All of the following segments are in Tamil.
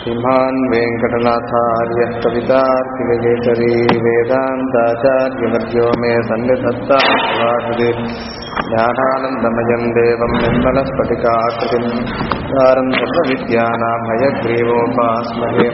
श्रीमान् वेङ्कटनाथार्यः कवितार्किककेसरी वेदान्ताचार्यवर्यो मे सन्निधत्तावासुदे ज्ञानानन्दमयम् देवम् निर्मलस्फटिकाकृतिम् सारम् सर्वविद्यानाभयग्रीवोपास्महे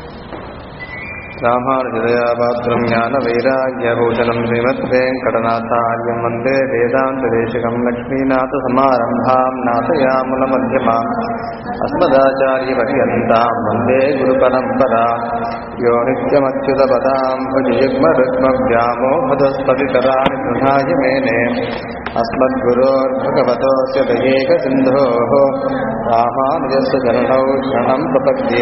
रामानुजदयापात्रम् ज्ञानवैराग्यभूषणम् श्रीमद्वेङ्कटनाथार्यम् वन्दे वेदान्तदेशिकम् लक्ष्मीनाथसमारम्भाम् नाथयामुलमध्यमाम् अस्मदाचार्यपर्यन्ताम् वन्दे गुरुपरम्परा यो नित्यमच्युतपदाम् भुजयुग्मरुग्मव्यामोहदस्पतितराणि गृहाय मेने अस्मद्गुरोर्भगवतोऽस्य दयेकसिन्धोः रामानुजस्य चरणौ शरणम् प्रपद्ये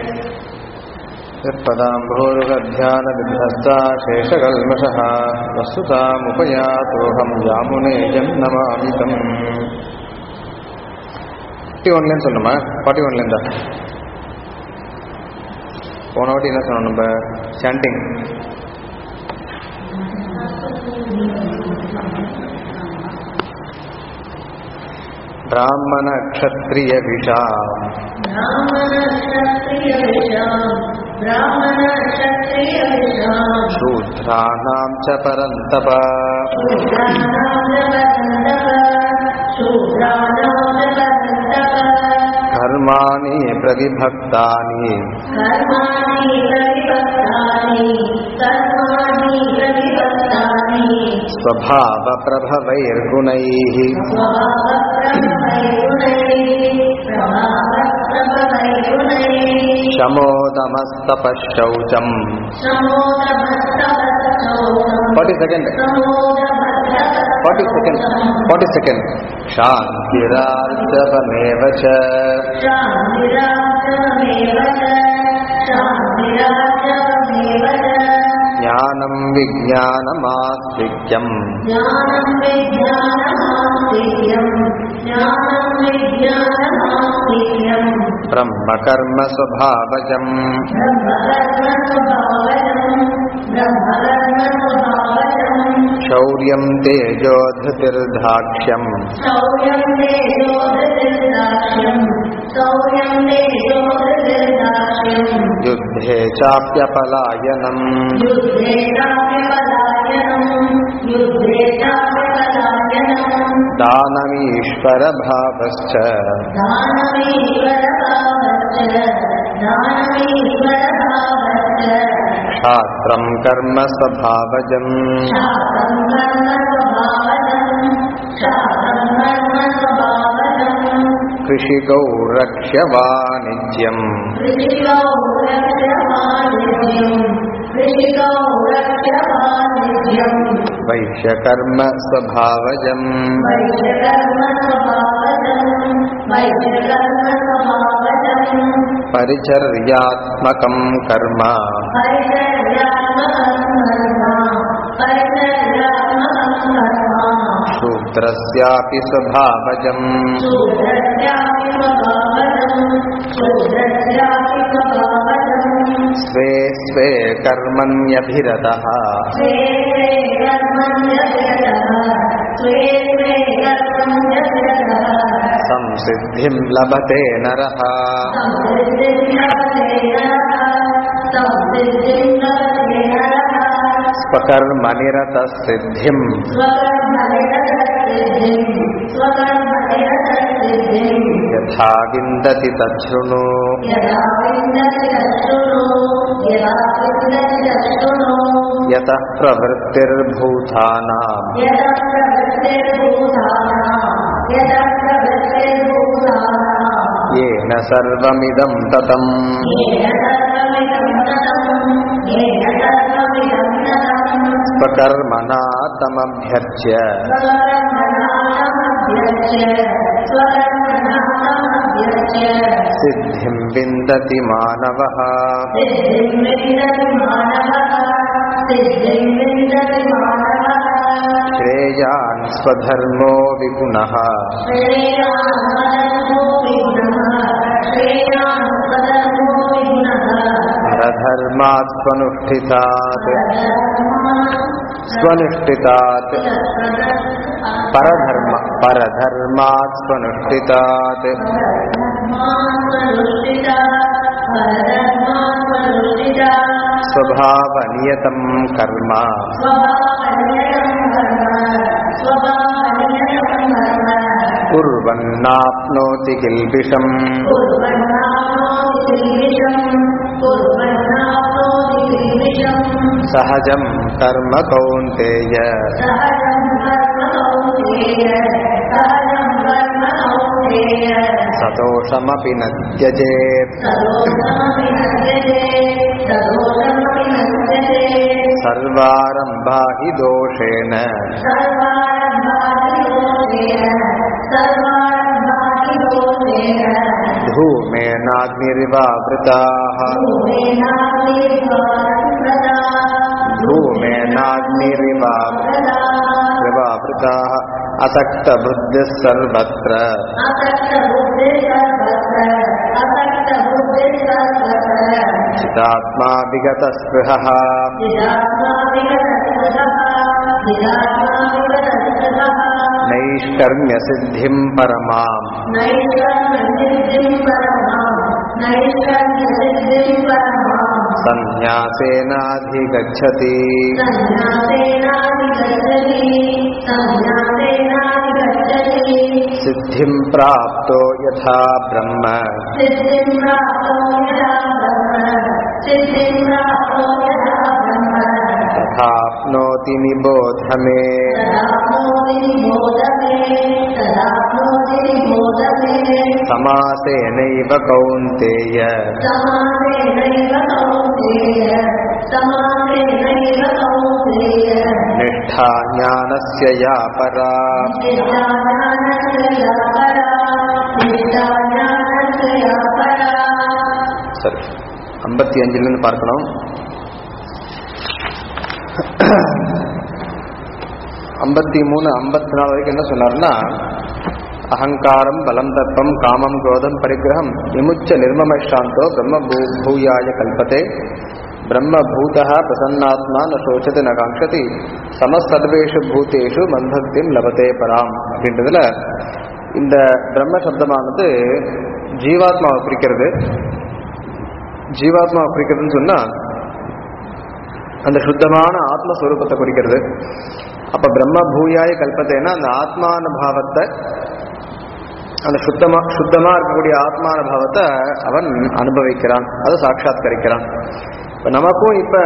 यत्पदाम्भोरुगध्यानविध्वस्ता शेषकल्मषः वस्तुतामुपयातोऽहं यामुनेयं नमामि तम् ஃபார்ட்டி ஒன்லேருந்து சொன்னோமா ஃபார்ட்டி ஒன்லேருந்தா போன வாட்டி என்ன சொன்னோம் நம்ம சாண்டிங் பிராமண க்ஷத்ரிய விஷா शूद्राणां च परन्तप कर्माणि प्रतिभक्तानि स्वभावप्रभवैर्गुणैः शमोदमस्तपःशौचम् forty second forty second forty second शान्तिरार्जवमेव च ज्ञानं विज्ञानमास्तिक्यम् ज्ञानं विज्ञानमास्तिक्यं ज्ञानं विज्ञानमास्तिक्यं ब्रह्मकर्मस्वभावजम् ब्रह्मकर्मस्वभावजं ब्रह्मकर्मस्वभावजं शौर्यं तेजोधृतिर्धाक्ष्यम् शौर्यं तेजोदृतिर्दाक्ष्यं शौर्यं तेजोदृतिर्दाक्ष्यं युद्धे चाप्यपलायनम् युद्धे चाप्यपलायनं युद्धे चाप्यपलायनं दानमीश्वरभावश्च दानमीश्वरभावश्च दानमीश्वरभावश्च शास्त्रं कर्म स्वभावजम् शास्त्रं कर्मस्वभावजं शास्त्रं कर्मस्वभावजं कृषिकौ रक्ष्य वाणिज्यम् कृषिकौ रक्षमानिध्यं कृषिकौ रक्षमानिध्यं वैश्यकर्म स्वभावजम् वैश्यकर्मस्वभावजं वैश्यकर्मस्वभावजं परिचर्यात्मकं कर्म परिचर्यात्मकं कर्म परिचर्यात्मकं कर्म शूद्रस्यापि स्वभावजम् शूद्रस्यापि स्वभावजं शूद्रस्यापि स्वभावजं स्वे स्वे कर्मण्यभिरतः स्वे स्वे कर्मण्यभिरतः स्वे स्वे कर्मण्यभिरतः संसिद्धिं लभते नरः संसिद्धिं लभते नरः संसिद्धिं लभते नरः स्वकर्मनिरतः सिद्धिम् स्वकर्मनिरतसिद्धिं स्वकर्मनिरतसिद्धिं यथा विन्दति तच्छृणु यदा विन्दति तच्छृणु यदा विन्दति तच्छृणु यतः प्रवृत्तिर्भूतानाम् यदा प्रवृत्तिर्भूतानां यदा प्रवृत्तिर्भूतानां येन सर्वमिदं ततम् येन सर्वमिदं ततं येन सर्वमिदं ततं स्वकर्मणा तमभ्यर्च्य स्वकर्मणामभ्यर्च्य स्वकर्मणामभ्यर्च्य सिद्धिं विन्दति मानवः सिद्धिं विन्दति मानवः सिद्धिं विन्दति मानवः श्रेयान् स्वधर्मो विगुणः श्रेयान्मदर्मो विघ्नः श्रेयान्मदर्मो विघ्नः परधर्मात् स्वनुष्ठितात् स्वनुष्ठितात् परधर्म परधर्मात् स्वनुष्ठितात् परधर्मात्मनुष्ठिता स्वभावनियतं कर्म स्वभावनियतं कर्म स्वभावनियतं कर्म कुर्वन्नाप्नोति किल्बिषम् कुर्वन्नाप्नोति किल्बिषम् कुर्वन्नाप्नोति किल्बिषम् सहजं कर्म कौन्तेय सहजं कर्म कौन्तेय सहजं कर्म कौन्तेय सदोषमपि न त्यजेत् सदोषमपि नश्यते सदोषमपि नश्यते सर्वारम्भा हि दोषेण सर्वारम्भादिदोषेण सर्वारम्भादिदोषेण धूमेनाग्निरिवावृताः धूमेनाग्निरिवावृताः असक्तबुद्धिः सर्वत्र चितात्मा विगतस्पृहः नैष्कर्म्यसिद्धिं परमाम् सन्न्यासेनाधिगच्छति सिद्धिं प्राप्तो यथा ब्रह्म सिद्धिं प्राप्तो यदा ब्रह्म सिद्धिं प्राप्तो यदा ब्रह्म तथाप्नोति निबोध मे तदाप्नोति निबोध मे तदाप्नोति निबोध मे समासेनैव कौन्तेय समासेनैव कौन्तेय समासेनैव कौन्तेय निष्ठा ज्ञानस्य या परा निष्ठाज्ञानस्य या परा निष्ठाज्ञानस्य या परा சரி ஐம்பத்தி அஞ்சுலேருந்து பார்க்கணும் ஐம்பத்தி மூணு ஐம்பத்தி நாலு வரைக்கும் என்ன சொன்னார்னா அகங்காரம் பலம் தர்ப்பம் காமம் குரோதம் பரிகிரகம் விமுச்ச நிர்மமசாந்தோ பிரம்ம பூ பூயாய கல்பத்தே பிரம்ம பூதः பிரசன்னாத்மா ந சோச்சது ந காங்ஷதி சமசர்வேஷு பூதேஷு மந்தக்திம் லபத்தே பராம் அப்படின்றதுல இந்த பிரம்ம சப்தமானது ஜீவாத்மாவை குறிக்கிறது ஜீவாத்மாவை குறிக்கிறதுன்னு சொன்னா அந்த சுத்தமான ஆத்மஸ்வரூபத்தை குறிக்கிறது அப்ப பிரம்ம பூயாய கல்பத்தைன்னா அந்த ஆத்மானுபாவத்தை அந்த சுத்தமா சுத்தமா இருக்கக்கூடிய ஆத்மானுபாவத்தை அவன் அனுபவிக்கிறான் அதை சாட்சாத்கரிக்கிறான் இப்ப நமக்கும் இப்ப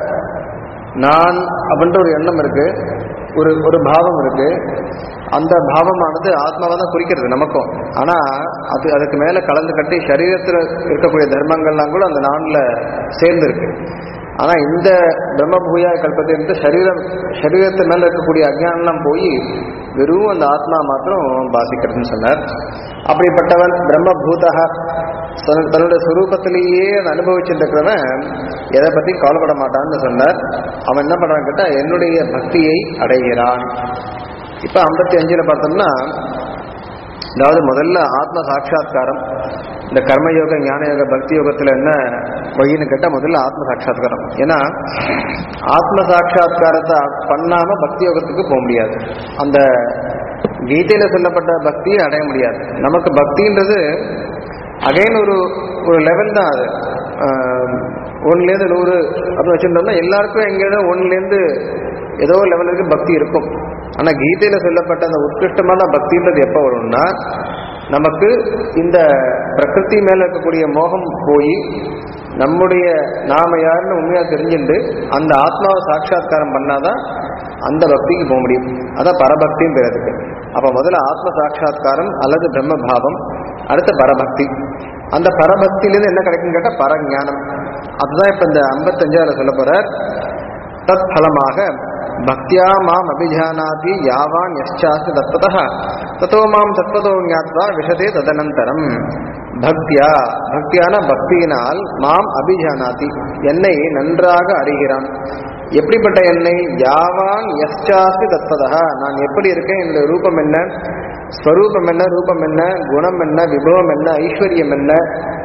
நான் அப்படின்ற ஒரு எண்ணம் இருக்கு ஒரு ஒரு பாவம் இருக்கு அந்த பாவமானது ஆத்மாவை தான் குறிக்கிறது நமக்கும் ஆனா அது அதுக்கு மேல கலந்து கட்டி சரீரத்துல இருக்கக்கூடிய தர்மங்கள்லாம் கூட அந்த நான்ல சேர்ந்து இருக்கு ஆனா இந்த பிரம்ம பூயா கல்பத்தை இருந்து சரீரம் சரீரத்து மேல இருக்கக்கூடிய அஜ்ஞானம்லாம் போய் வெறும் அந்த ஆத்மா மாத்திரம் பாதிக்கிறதுன்னு சொன்னார் அப்படிப்பட்டவன் பிரம்ம பூதக தன்- தன்னுடைய சுரூபத்திலேயே அதை அனுபவிச்சுட்டு இருக்கிறவன் எதை பத்தி கவலைப்பட மாட்டான்னு சொன்னார் அவன் என்ன பண்றான்னு கேட்டா என்னுடைய பக்தியை அடைகிறான் இப்ப ஐம்பத்தி அஞ்சுல பார்த்தோம்னா அதாவது முதல்ல ஆத்ம சாட்சா்காரம் இந்த கர்மயோக ஞான யோக பக்தி யோகத்துல என்ன வழின்னு கேட்டா முதல்ல ஆத்ம சாட்சா்காரம் ஏன்னா ஆத்ம சாட்சா்காரத்தை பண்ணாம பக்தி யோகத்துக்கு போக முடியாது அந்த கீதையில சொல்லப்பட்ட பக்தியை அடைய முடியாது நமக்கு பக்தின்றது அகைன் ஒரு ஒரு லெவல் தான் அது ஆஹ் ஒண்ணுலேருந்து நூறு அப்படின்னு வச்சுருந்தோம்னா எல்லாருக்கும் எங்கேயாவது ஒன்றுலேருந்து ஏதோ ஒரு லெவலுக்கு பக்தி இருக்கும் ஆனா கீதையில சொல்லப்பட்ட அந்த உத்கிருஷ்டமான பக்தின்றது எப்போ வரும்னா நமக்கு இந்த பிரகிருதி மேல இருக்கக்கூடிய மோகம் போய் நம்முடைய நாம யாருன்னு உண்மையா தெரிஞ்சுட்டு அந்த ஆத்மாவை சாட்சாத்காரம் பண்ணாதான் அந்த பக்திக்கு போக முடியும் அதான் பரபக்தின்னு பேர் அதுக்கு அப்ப முதல்ல ஆத்ம சாட்சாத்காரம் அல்லது பிரம்ம பாவம் அடுத்து பரபக்தி அந்த பரபக்தியிலேருந்து என்ன கிடைக்கும் கேட்டா பரஞானம் அதுதான் இப்ப இந்த ஐம்பத்தஞ்சாவது சொல்ல போற தத் பலமாக பக்தியா மாம் அபிஜானாதி யாவான் யஷ்சாஸ்தி தத்வதः தத்தோ மாம் தத்வதோ ஞாத்வா விஷதே ததனந்தரம் பக்தியா பக்தியான பக்தியினால் மாம் அபிஜானாதி என்னை நன்றாக அறிகிறான் எப்படிப்பட்ட என்னை யாவான் யஷ்சாஸ்தி தத்வதः நான் எப்படி இருக்கேன் என்னுடைய ரூபம் என்ன ஸ்வரூபம் என்ன ரூபம் என்ன குணம் என்ன விபவம் என்ன ஐஸ்வர்யம் என்ன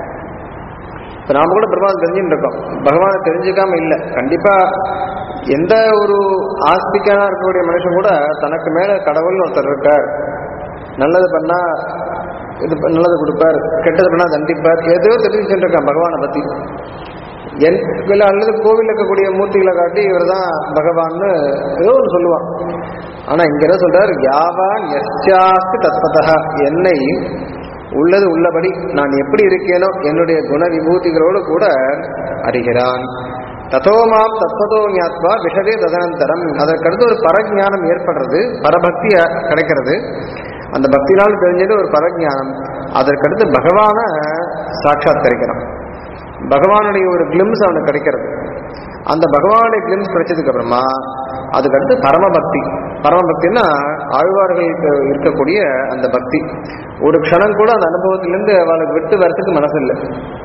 இப்ப நாம கூட பெருமாள் தெரிஞ்சுட்டு இருக்கோம் பகவானை தெரிஞ்சுக்காம இல்லை கண்டிப்பா எந்த ஒரு ஆஸ்திக்கானா இருக்கக்கூடிய மனுஷன் கூட தனக்கு மேல கடவுள்னு ஒருத்தர் இருக்கார் நல்லது பண்ணா இது ப- நல்லது கொடுப்பார் கெட்டது பண்ணா தண்டிப்பார் ஏதோ தெரிஞ்சு இருக்கான் பகவானை பத்தி என் இல்ல அல்லது கோவில் இருக்கக்கூடிய மூர்த்திகளை காட்டி இவர் தான் பகவான்னு ஏதோ ஒன்று சொல்லுவான் ஆனா இங்க என்ன சொல்றார் யாவான் எஸ்யாஸ்தி தத்வதா என்னை உள்ளது உள்ளபடி நான் எப்படி இருக்கேனோ என்னுடைய குண விபூதிகளோடு கூட அறிகிறான் ததோமாம் தத்வதோ ஞாத்வா விஷதே ததனந்தரம் அதற்கடுத்து ஒரு பரஜானம் ஏற்படுறது பரபக்தி அ- கிடைக்கிறது அந்த பக்தினால் தெரிஞ்சது ஒரு பரஜானம் அதற்கடுத்து பகவான சாட்சாத்கரிக்கிறான் பகவானுடைய ஒரு கிளிம்ஸ் அவனுக்கு கிடைக்கிறது அந்த பகவானுடைய கிளிம்ஸ் கிடைச்சதுக்கு அப்புறமா அதுக்கடுத்து பரமபக்தி பரமபக்தின்னா ஆழ்வார்களுக்கு இருக்கக்கூடிய அந்த பக்தி ஒரு க்ஷணம் கூட அந்த அனுபவத்திலிருந்து அவளுக்கு விட்டு வரத்துக்கு மனசு இல்லை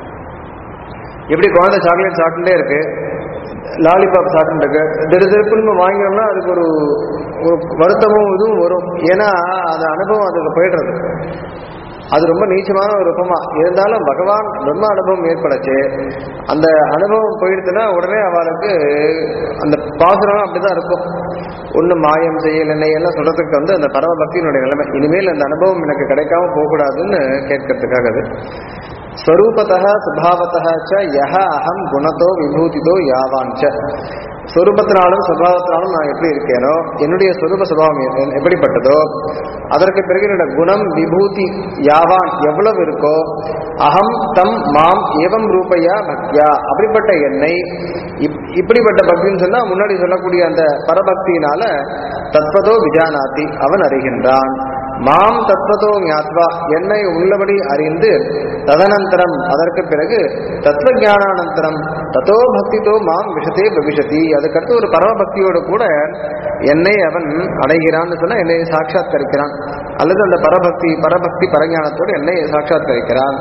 எப்படி குழந்தை சாக்லேட் சாப்பிட்டுட்டே இருக்கு லாலிபாப் சாப்பிட்டு இருக்கு திரு திருப்புன்னு வாங்கினோம்னா அதுக்கு ஒரு ஒரு வருத்தமும் இதுவும் வரும் ஏன்னா அந்த அனுபவம் அதுக்கு போயிடுறது அது ரொம்ப நீச்சமான ஒரு ரூபமா இருந்தாலும் பகவான் பிரம்ம அனுபவம் ஏற்படச்சு அந்த அனுபவம் போயிடுச்சுன்னா உடனே அவளுக்கு அந்த பாசுரம் அப்படிதான் இருக்கும் ஒண்ணு மாயம் செய்யல் என்ன எல்லாம் சொல்றதுக்கு வந்து அந்த பரம பக்தியினுடைய நிலைமை இனிமேல் அந்த அனுபவம் எனக்கு கிடைக்காம போகக்கூடாதுன்னு கேட்கறதுக்காக அது ஸ்வரூபத்தः சுபாவத்தः ச யஹ அகம் குணத்தோ விபூதிதோ யாவான் ச ஸ்வரூபத்தினாலும் சுபாவத்தினாலும் நான் எப்படி இருக்கேனோ என்னுடைய ஸ்வரூப சுபாவம் எ- எப்படிப்பட்டதோ அதற்கு பிறகு என்னோட குணம் விபூதி யாவான் எவ்வளவு இருக்கோ அகம் தம் மாம் ஏவம் ரூபையா பக்தியா அப்படிப்பட்ட என்னை இப்- இப்படிப்பட்ட பக்தின்னு சொன்னா முன்னாடி சொல்லக்கூடிய அந்த பரபக்தியினால தத்வதோ விஜானாதி அவன் அறிகின்றான் மாம் தத்வதோ ஞாத்வா என்னை உள்ளபடி அறிந்து ததனந்தரம் அதற்கு பிறகு தத்துவ ஞானானந்தரம் தத்தோ பக்திதோ மாம் விஷத்தே பவிஷதி அதுக்கடுத்து ஒரு பரம பக்தியோடு கூட என்னை அவன் அடைகிறான்னு சொன்னா என்னை சாட்சாத்கரிக்கிறான் அல்லது அந்த பரபக்தி பரபக்தி பரஞானத்தோடு என்னை சாட்சாத்கரிக்கிறான்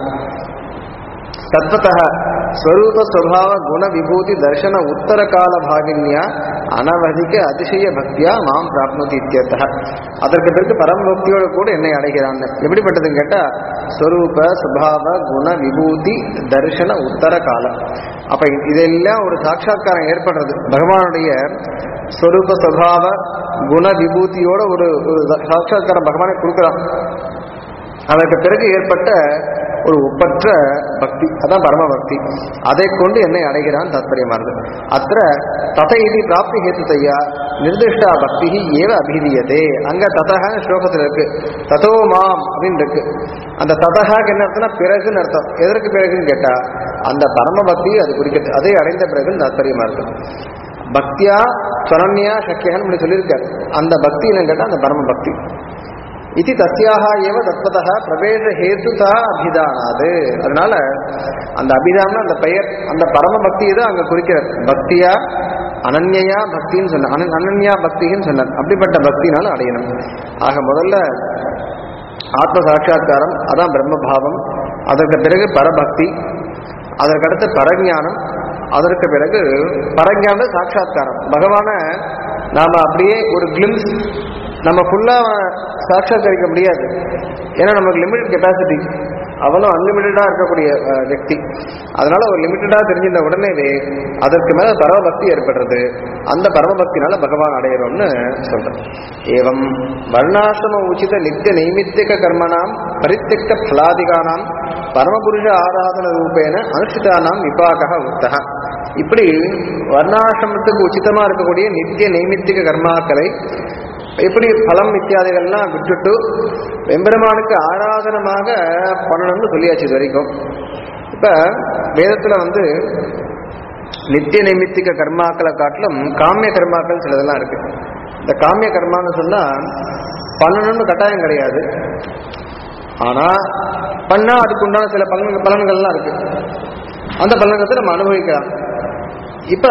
தத்வத்தः ஸ்வரூப ஸ்வபாவ குண விபூதி தர்சன உத்தர கால பாகின்யா அனவதிக அதிசய பக்தியா மாம் பிராப்னோதி இத்தியர்த்தः அதற்கு பிறகு பரமபக்தியோடு கூட என்னை அடைகிறான் எப்படிப்பட்டதுன்னு கேட்டா ஸ்வரூப சுபாவ குண விபூதி தர்சன உத்தர காலம் அப்ப இது- இதெல்லாம் ஒரு சாட்சாத்காரம் ஏற்படுறது பகவானுடைய ஸ்வரூப சுபாவ குண விபூதியோட ஒரு ஒரு சாட்சாத்காரம் பகவானை கொடுக்குறான் அதற்கு பிறகு ஏற்பட்ட ஒரு ஒப்பற்ற பக்தி அதான் பரம பக்தி அதை கொண்டு என்னை அடைகிறான் தாத்பரியமானது அத்த தத இது பிராப்தி ஹேத்துதையா நிர்திஷ்டா பக்தி ஏவ அபிதீயதே அங்க ததகான ஸ்லோகத்தில் இருக்கு ததோ மாம் அப்படின்னு இருக்கு அந்த ததகாக்கு என்ன அர்த்தம்னா பிறகுன்னு அர்த்தம் எதற்கு பிறகுன்னு கேட்டா அந்த பரம பக்தி அது குறிக்கிறது அதை அடைந்த பிறகு தாத்பரியமா இருக்கு பக்தியா ஸ்வரண்யா சக்கியன்னு இப்படி சொல்லியிருக்காரு அந்த பக்தி என்னன்னு கேட்டா அந்த பரம பக்தி இது தஸ்யாக ஏவ தத்வதः பிரவேச ஹேத்துதா அபிதானாது அதனால அந்த அபிதான அந்த பெயர் அந்த பரம பக்தியை தான் அங்க குறிக்கிறார் பக்தியா அனன்யா பக்தின்னு சொன்ன அனன் அனன்யா பக்தின்னு சொன்னார் அப்படிப்பட்ட பக்தினால அடையணும் ஆக முதல்ல ஆத்ம சாட்சா்காரம் அதான் பிரம்மபாவம் அதற்கு பிறகு பரபக்தி அதற்கடுத்து பரஞானம் அதற்கு பிறகு பரஞான சாட்சா்காரம் பகவான நாம அப்படியே ஒரு கிளிம்ஸ் நம்ம ஃபுல்லா சாட்சாத்கரிக்க முடியாது ஏன்னா நமக்கு லிமிடெட் கெப்பாசிட்டி அவனும் அன்லிமிட்டடா இருக்கக்கூடிய அஹ், व्यक्ति அதனால ஒரு லிமிட்டடா தெரிஞ்சிருந்த உடனேவே அதற்கு மேல பரமபக்தி ஏற்படுறது அந்த பரமபக்தினால பகவான் அடையிறோம்னு சொல்றேன் ஏவம் வர்ணாசிரம உச்சித நித்திய நைமித்திக கர்மனாம் பரித்தியக்த பலாதிகானாம் பரமபுருஷ ஆராதன ரூபேன அனுஷ்டிதானாம் விபாக உத்தக இப்படி வர்ணாசிரமத்துக்கு உச்சிதமா இருக்கக்கூடிய நித்திய நைமித்திக கர்மாக்களை எப்படி பலம் இத்தியாதிகள்லாம் விட்டுட்டு எம்பெருமானுக்கு ஆராதனமாக பண்ணணும்னு சொல்லியாச்சு இது வரைக்கும் இப்ப வேதத்துல வந்து நித்திய நைமித்திக கர்மாக்களை காட்டிலும் காமிய கர்மாக்கள் சிலதெல்லாம் இருக்கு இந்த காமிய கர்மான்னு சொன்னா பண்ணணும்னு கட்டாயம் கிடையாது ஆனா பண்ணா அதுக்கு உண்டான சில பலன் பலன்கள்லாம் இருக்கு அந்த பலன்களை நம்ம அனுபவிக்கலாம் இப்ப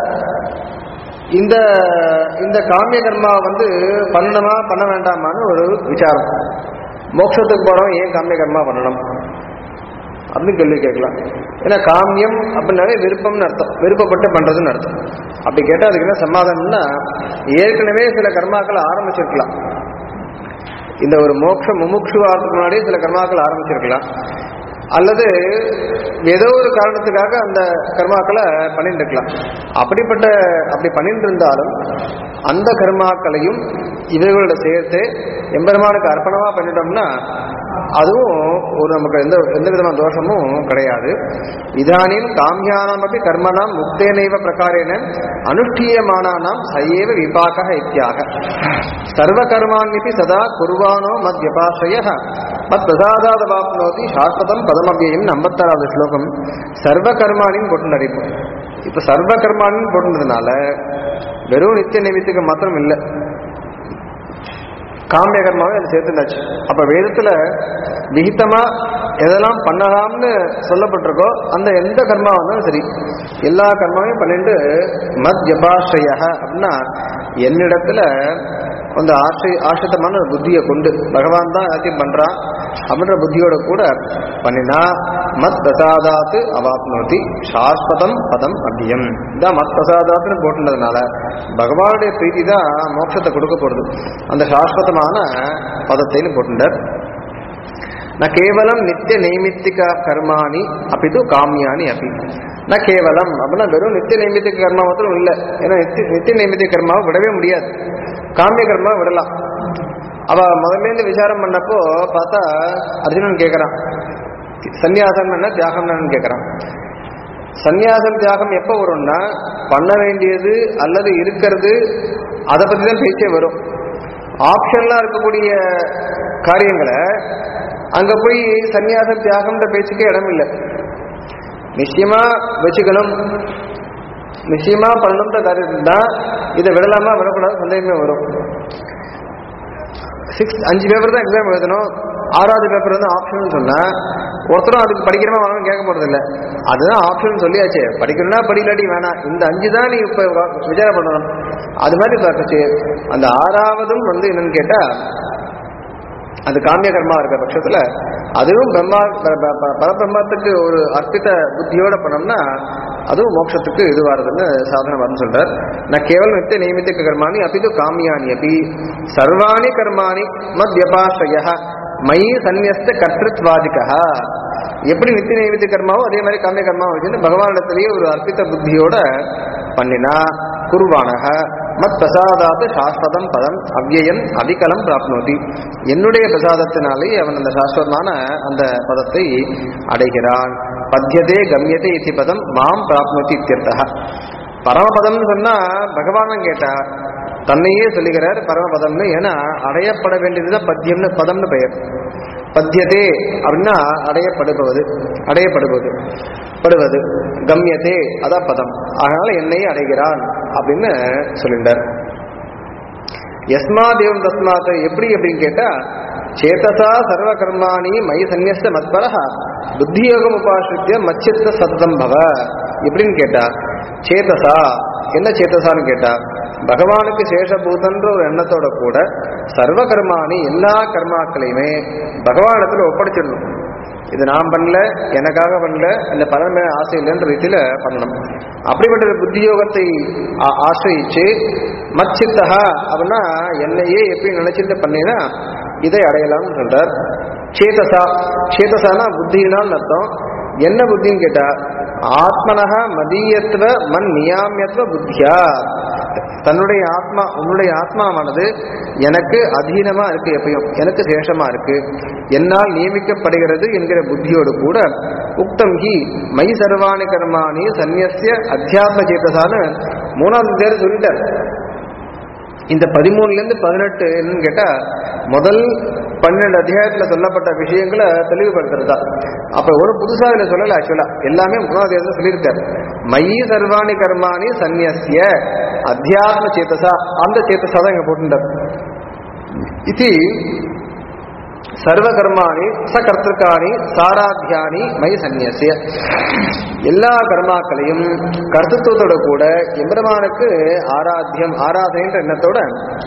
இந்த இந்த காமிய கர்மா வந்து பண்ணணுமா பண்ண வேண்டாமான்னு ஒரு விசாரம் மோட்சத்துக்கு போறோம் ஏன் காமிய கர்மா பண்ணணும் அப்படின்னு கேள்வி கேட்கலாம் ஏன்னா காமியம் அப்படின்னாவே விருப்பம்னு அர்த்தம் விருப்பப்பட்டு பண்றதுன்னு அர்த்தம் அப்படி கேட்டா அதுக்கு என்ன சமாதானம்னா ஏற்கனவே சில கர்மாக்களை ஆரம்பிச்சிருக்கலாம் இந்த ஒரு மோட்ச முமுட்சுவாகிறதுக்கு முன்னாடியே சில கர்மாக்கள் ஆரம்பிச்சிருக்கலாம் அல்லது ஏதோ ஒரு காரணத்துக்காக அந்த கர்மாக்களை பண்ணிட்டு இருக்கலாம் அப்படிப்பட்ட அப்படி பண்ணிட்டு இருந்தாலும் அந்த கர்மாக்களையும் இவர்களோட சேர்த்து எம்பெருமானுக்கு அர்ப்பணமா பண்ணிட்டோம்னா அதுவும் ஒரு நமக்கு எந்த எந்த விதமான தோஷமும் கிடையாது இதானின் காமியானாம் அப்படி கர்மனாம் முக்தேனைவ பிரகாரேன அனுஷ்டீயமானானாம் சையேவ விபாக இத்தியாக சர்வ கர்மாண்யபி சதா குர்வானோ மத் விபாசய மத் பிரசாதாதவாப்னோதி சாஸ்வதம் பதமவ்யம் ஐம்பத்தாறாவது ஸ்லோகம் சர்வ கர்மானின்னு போட்டுனார் இப்போ இப்போ சர்வ கர்மானின்னு போட்டுனதுனால வெறும் நித்திய நிமித்துக்கு மாத்திரம் இல்லை காமிய கர்மாவை அது சேர்த்துனாச்சு அப்ப வேதத்துல விகிதமா எதெல்லாம் பண்ணலாம்னு சொல்லப்பட்டிருக்கோ அந்த எந்த கர்மா வந்தாலும் சரி எல்லா கர்மாவையும் பண்ணிட்டு மத் ஜபாஸ்ரய அப்படின்னா என்னிடத்துல அந்த ஆசை ஆசிரித்தமான ஒரு புத்தியை கொண்டு பகவான் தான் எல்லாத்தையும் பண்றான் அப்படின்ற புத்தியோட கூட பண்ணினா மத் பிரசாதாத்து அவாப்னோதி சாஸ்வதம் பதம் அபியம் இதான் மத் பிரசாதாத்துன்னு போட்டுனதுனால பகவானுடைய பிரீதி தான் மோட்சத்தை கொடுக்க போறது அந்த சாஸ்வதமான பதத்தைன்னு போட்டுட்டார் ந கேவலம் நித்திய நைமித்திக கர்மாணி அப்பிது காமியானி அப்படி ந கேவலம் அப்படின்னா வெறும் நித்திய நைமித்திக கர்மா மாத்திரம் இல்லை ஏன்னா நித்திய நித்திய நைமித்திக கர்மாவை விடவே முடியாது காமிய கர்மா விடலாம் அவ முதல்ல இருந்து விசாரம் பண்ணப்போ பார்த்தா அர்ஜுனன் கேட்கறான் சந்நியாசம் என்ன தியாகம் என்னன்னு கேட்கறான் சந்நியாசம் தியாகம் எப்போ வரும்னா பண்ண வேண்டியது அல்லது இருக்கிறது அதை பத்தி தான் பேச்சே வரும் ஆப்ஷன்லாம் இருக்கக்கூடிய காரியங்களை அங்க போய் சந்நியாசம் தியாகம்ன்ற பேச்சுக்கே இடம் இல்லை நிச்சயமா வச்சுக்கணும் நிச்சயமா பண்ணணுன்ற காரியத்தில் தான் இதை விடலாமா விடக்கூடாது சந்தேகமே வரும் சிக்ஸ் அஞ்சு பேப்பர் தான் எக்ஸாம் எழுதணும் ஆறாவது பேப்பர் வந்து ஆப்ஷன் சொன்னா ஒருத்தரும் அதுக்கு படிக்கிறமா வாங்கன்னு கேட்க போறது இல்ல அதுதான் ஆப்ஷன் சொல்லியாச்சு படிக்கணும்னா படிக்கலாட்டி வேணாம் இந்த அஞ்சு தான் நீ இப்ப விசாரம் பண்ணணும் அது மாதிரி பார்த்துச்சு அந்த ஆறாவதும் வந்து என்னன்னு கேட்டா அது காமிய கர்மா இருக்க பட்சத்துல அதுவும் பிரம்மா ப- ப- ப- பரபிரம்மத்துக்கு ஒரு அர்ப்பித புத்தியோட பண்ணோம்னா அதுவும் மோட்சத்துக்கு இதுவாருதுன்னு சாதனை வரணும் சொல்றார் நான் கேவலம் நித்திய நியமித்த கர்மாணி அப்பிது காமியானி அப்படி சர்வாணி கர்மாணி மத்யபாசய மயி சந்நியஸ்த கர்த்திருவாதிகா எப்படி நித்திய நைமித்திய கர்மாவோ அதே மாதிரி காமிய கர்மாவும் வச்சுட்டு பகவானிடத்திலேயே ஒரு அர்ப்பித்த புத்தியோட பண்ணினா குருவானக மத் பிரசாதாத்து சாஸ்வதம் பதம் அவ்யயம் அவிகலம் பிராப்னோதி என்னுடைய பிரசாதத்தினாலே அவன் அந்த சாஸ்வதமான அந்த பதத்தை அடைகிறான் பத்தியதே கம்யதே இத்தி பதம் மாம் பிராப்னோதி இத்தியர்த்தः பரமபதம்னு சொன்னா பகவானும் கேட்டா தன்னையே சொல்லுகிறார் பரமபதம்னு ஏன்னா அடையப்பட வேண்டியதுதான் பத்தியம்னு பதம்னு பெயர் பத்தியதே அப்படின்னா அடையப்படுபவது அடையப்படுவது படுவது கம்யதே அதான் பதம் அதனால என்னையே அடைகிறான் அப்படின்னு சொல்லிட்டார் யஸ்மா தேவம் தஸ்மாத் எப்படி அப்படின்னு கேட்டா சேதசா சர்வ கர்மாணி மயி சந்நியஸ்த மத்பரஹ புத்தியோகம் உபாசித்திய மச்சித்த சத்தம் பவ எப்படின்னு கேட்டா சேதசா என்ன சேத்தசான்னு கேட்டா பகவானுக்கு சேஷபூதன்ற ஒரு எண்ணத்தோட கூட சர்வ கர்மாணி எல்லா கர்மாக்களையுமே பகவானிடத்துல ஒப்படைச்சிடணும் இது நான் பண்ணல எனக்காக பண்ணல இந்த பலன் மேல ஆசை இல்லைன்ற ரீதியில பண்ணணும் அப்படிப்பட்ட ஒரு புத்தியோகத்தை ஆ- ஆசிரியிச்சு மச்சித்தகா அப்படின்னா என்னையே எப்படி நினைச்சிட்டு பண்ணீங்கன்னா இதை அடையலாம்னு சொல்றார் சேதசா சேதசானா புத்தினான்னு அர்த்தம் என்ன புத்தின்னு கேட்டா ஆத்மனக மதீயத்துவ மண் நியாமியத்துவ புத்தியா தன்னுடைய ஆத்மா உன்னுடைய ஆத்மாவானது எனக்கு அதீனமா இருக்கு எப்பயும் எனக்கு சேஷமா இருக்கு என்னால் நியமிக்கப்படுகிறது என்கிற புத்தியோடு கூட உக்தம் ஹி மை சர்வாணி கர்மாணி சந்நியசிய அத்தியாத்ம சேத்தசான்னு மூணாவது பேர் சொல்லிட்டார் இந்த பதிமூணுல இருந்து பதினெட்டு என்னன்னு கேட்டா முதல் பன்னெண்டு அத்தியாயத்துல சொல்லப்பட்ட விஷயங்களை தெளிவுபடுத்துறதா அப்ப ஒரு புதுசா இதுல சொல்லல ஆக்சுவலா எல்லாமே மூணாவது அத்தியாயத்துல சொல்லியிருக்காரு மயி சர்வாணி கர்மாணி சந்நியசிய அத்தியாத்ம சேத்தசா அந்த சேத்தசா தான் இங்க போட்டுட்டார் இது சர்வ கர்மாணி சகர்த்திருக்காணி சாராத்தியானி மை சந்நியசிய எல்லா கர்மாக்களையும் கர்த்தத்துவத்தோட கூட எம்பெருமானுக்கு ஆராத்தியம் ஆராதனைன்ற எண்ணத்தோட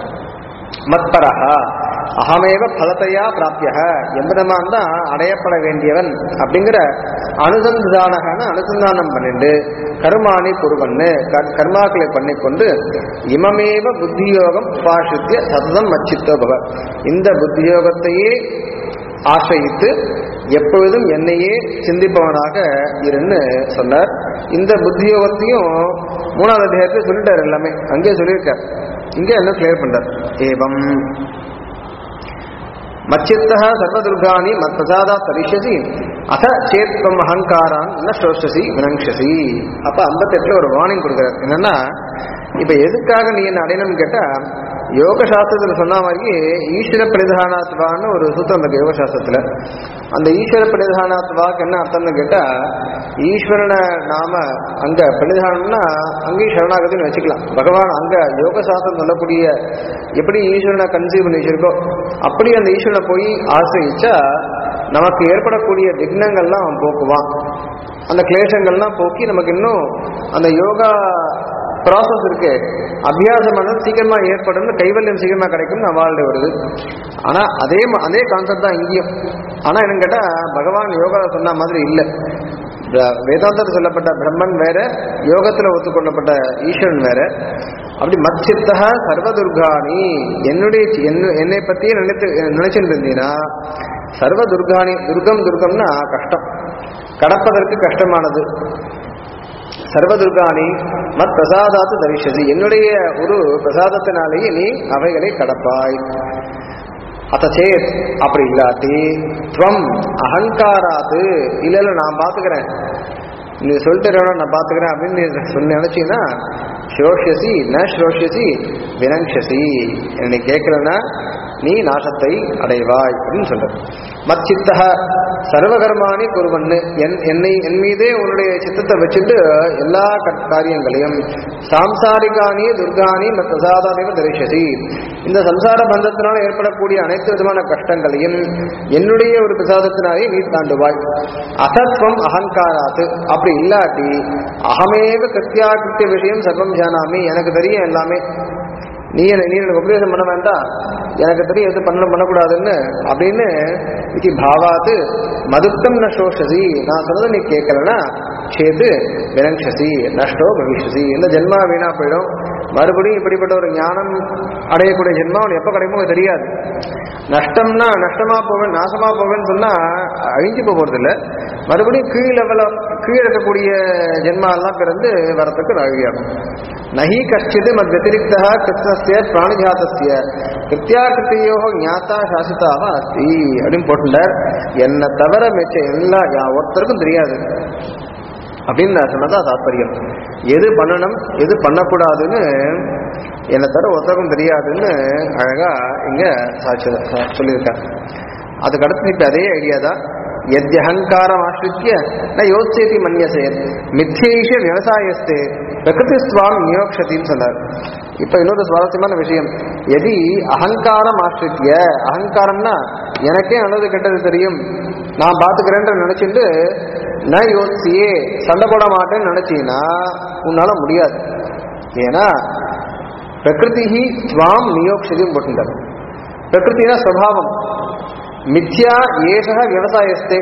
மத்பரஹா அகமேவ பலத்தையா பிராப்திய எம்பெருமான் தான் அடையப்பட வேண்டியவன் அப்படிங்கிற அனுசந்தானகன அனுசந்தானம் பண்ணிட்டு கர்மாணி குருவன்னு க- கர்மாக்களை பண்ணிக்கொண்டு இமமேவ புத்தியோகம் உபாசித்திய சததம் மச்சித்தோ பவ இந்த புத்தியோகத்தையே ஆசிரியித்து எப்பொழுதும் என்னையே சிந்திப்பவனாக இருன்னு சொன்னார் இந்த புத்தியோகத்தையும் மூணாவது அத்தியாயத்தில் சொல்லிட்டார் எல்லாமே அங்கேயே சொல்லியிருக்கார் இங்கே என்ன கிளியர் பண்றார் ஏவம் மச்சித்தः சர்வதுர்காணி மத்பிரசாதா தரிஷசி அத சேத்வம் அகங்காரான் ந ஸ்ரோஷசி வினங்ஷசி அப்ப ஐம்பத்தெட்டுல ஒரு வார்னிங் கொடுக்குறாரு என்னன்னா இப்ப எதுக்காக நீ என்ன அடையணும்னு கேட்டா யோக சாஸ்திரத்துல சொன்ன மாதிரி ஈஸ்வர பிரதானாத்வான்னு ஒரு சூத்திரம் இருக்கு யோக சாஸ்திரத்துல அந்த ஈஸ்வர பிரதானாத்வாக்கு என்ன அர்த்தம்னு கேட்டா ஈஸ்வரனை நாம அங்க பிரதானம்னா அங்கேயும் சரணாகதின்னு வச்சுக்கலாம் பகவான் அங்க யோக சாஸ்திரம் சொல்லக்கூடிய எப்படி ஈஸ்வரனை கன்சீவ் பண்ணி வச்சிருக்கோ அப்படி அந்த ஈஸ்வரனை போய் ஆசிரியிச்சா நமக்கு ஏற்படக்கூடிய விக்னங்கள்லாம் அவன் போக்குவான் அந்த கிளேசங்கள்லாம் போக்கி நமக்கு இன்னும் அந்த யோகா ப்ராசஸ் இருக்கு அபியாசம் பண்ணது சீக்கிரமா ஏற்படும் கைவல்யம் சீக்கிரமா கிடைக்கும் அவாழ்ந்து வருது ஆனா அதே ம- அதே கான்செப்ட் தான் இங்கேயும் ஆனா என்னன்னு கேட்டா பகவான் யோகா சொன்ன மாதிரி இல்லை வேதாந்தத்தில் சொல்லப்பட்ட பிரம்மன் வேற யோகத்துல ஒத்துக்கொள்ளப்பட்ட ஈஸ்வரன் வேற அப்படி மச்சித்தக சர்வதுர்காணி என்னுடைய சி- என்ன- என்னை பத்தியே நினைத்து நினைச்சுட்டு இருந்தீங்கன்னா சர்வ துர்காணி துர்கம் துர்கம்னா கஷ்டம் கடப்பதற்கு கஷ்டமானது சர்வதுர்காணி மத் பிரசாதாத்து தரிசதி என்னுடைய ஒரு பிரசாதத்தினாலேயே நீ அவைகளை கடப்பாய் அத்த சேத் அப்படி இல்லாட்டி துவம் அகங்காராத்து இல்ல இல்ல நான் பாத்துக்கிறேன் நீ சொல்லிட்டு இருக்கணும், நான் பாத்துக்கிறேன் அப்படின்னு நீ சொல்லி நினைச்சீங்கன்னா ஸ்ரோஷ்யசி ந ஸ்ரோஷ்யசி வினங்ஷசி என்னை கேட்கலன்னா நீ நாசத்தை அடைவாய் அப்படின்னு சொல்ற மச்சித்தக சர்வகர்மானி குருவன்னு என் என்னை என் மீதே உன்னுடைய சித்தத்தை வச்சுட்டு எல்லா கட்- காரியங்களையும் சாம்சாரிகானி துர்கானி மற்ற பிரசாதானிவ தரிசதி இந்த சம்சார பந்தத்தினால் ஏற்படக்கூடிய அனைத்து விதமான கஷ்டங்களையும் என்னுடைய ஒரு பிரசாதத்தினாலே நீ தாண்டுவாய் அசத்வம் அகங்காராத்து அப்படி இல்லாட்டி அகமேவ கிருத்தியாகிருத்திய விஷயம் சர்வம் ஜானாமி எனக்கு தெரியும் எல்லாமே நீ என்ன- நீ எனக்கு உபதேசம் பண்ண வேண்டாம் எனக்கு தெரியும் எது பண்ணணும் பண்ணக்கூடாதுன்னு அப்படின்னு இது பாவாத்து மதுக்கம் ந சோஷசி நான் சொன்னதை நீ கேட்கலன்னா சேது விரங்ஷசி நஷ்டோ பவிஷசி இந்த ஜென்மா வீணா போயிடும் மறுபடியும் இப்படிப்பட்ட ஒரு ஞானம் அடையக்கூடிய ஜென்மா அவன் எப்போ கிடைக்குமோ தெரியாது நஷ்டம்னா நஷ்டமா போவேன் நாசமா போவேன்னு சொன்னா அழிஞ்சு போகிறது இல்லை மறுபடியும் கீழ் லெவல கீழ் இருக்கக்கூடிய ஜென்மா எல்லாம் பிறந்து வரத்துக்கு வழியாகும் நஹி கஷ்டித் மத் வத்திரிக்தா கிருஷ்ணஸ்ய பிராணிஜாதஸ்ய கிருத்தியாகிருத்தியோ ஞாத்தா சாசிதாக அஸ்தி அப்படின்னு போட்டுட்டார் என்னை தவிர மிச்ச எல்லா யா- ஒருத்தருக்கும் தெரியாது அப்படின்னு நான் சொன்னதா தாத்பரியம் எது பண்ணணும் எது பண்ணக்கூடாதுன்னு என்னை தவிர ஒருத்தருக்கும் தெரியாதுன்னு அழகா இங்க சாட்சி சா- சொல்லியிருக்காங்க அதுக்கு அடுத்து இப்ப அதே ஐடியா தான் எத்யஹங்காரம் ஆசிரித்ய ந யோசியதி மன்யசே மித்யேஷ விவசாயஸ்தே பிரகிருதிஸ்வாம் நியோக்ஷத்தின்னு சொன்னார் இப்ப இன்னொரு சுவாரஸ்யமான விஷயம் எதி அகங்காரம் ஆசிரித்ய அகங்காரம்னா எனக்கே நல்லது கெட்டது தெரியும் நான் பாத்துக்கிறேன்ற நினைச்சிட்டு ந யோசியே சண்டை போட மாட்டேன்னு நினைச்சீங்கன்னா உன்னால முடியாது ஏன்னா பிரகிருதி துவாம் நியோக்ஷதியும் போட்டுட்டார் பிரகிருத்தினா ஸ்வபாவம் மித்யா ஏஷக விவசாயஸ்தே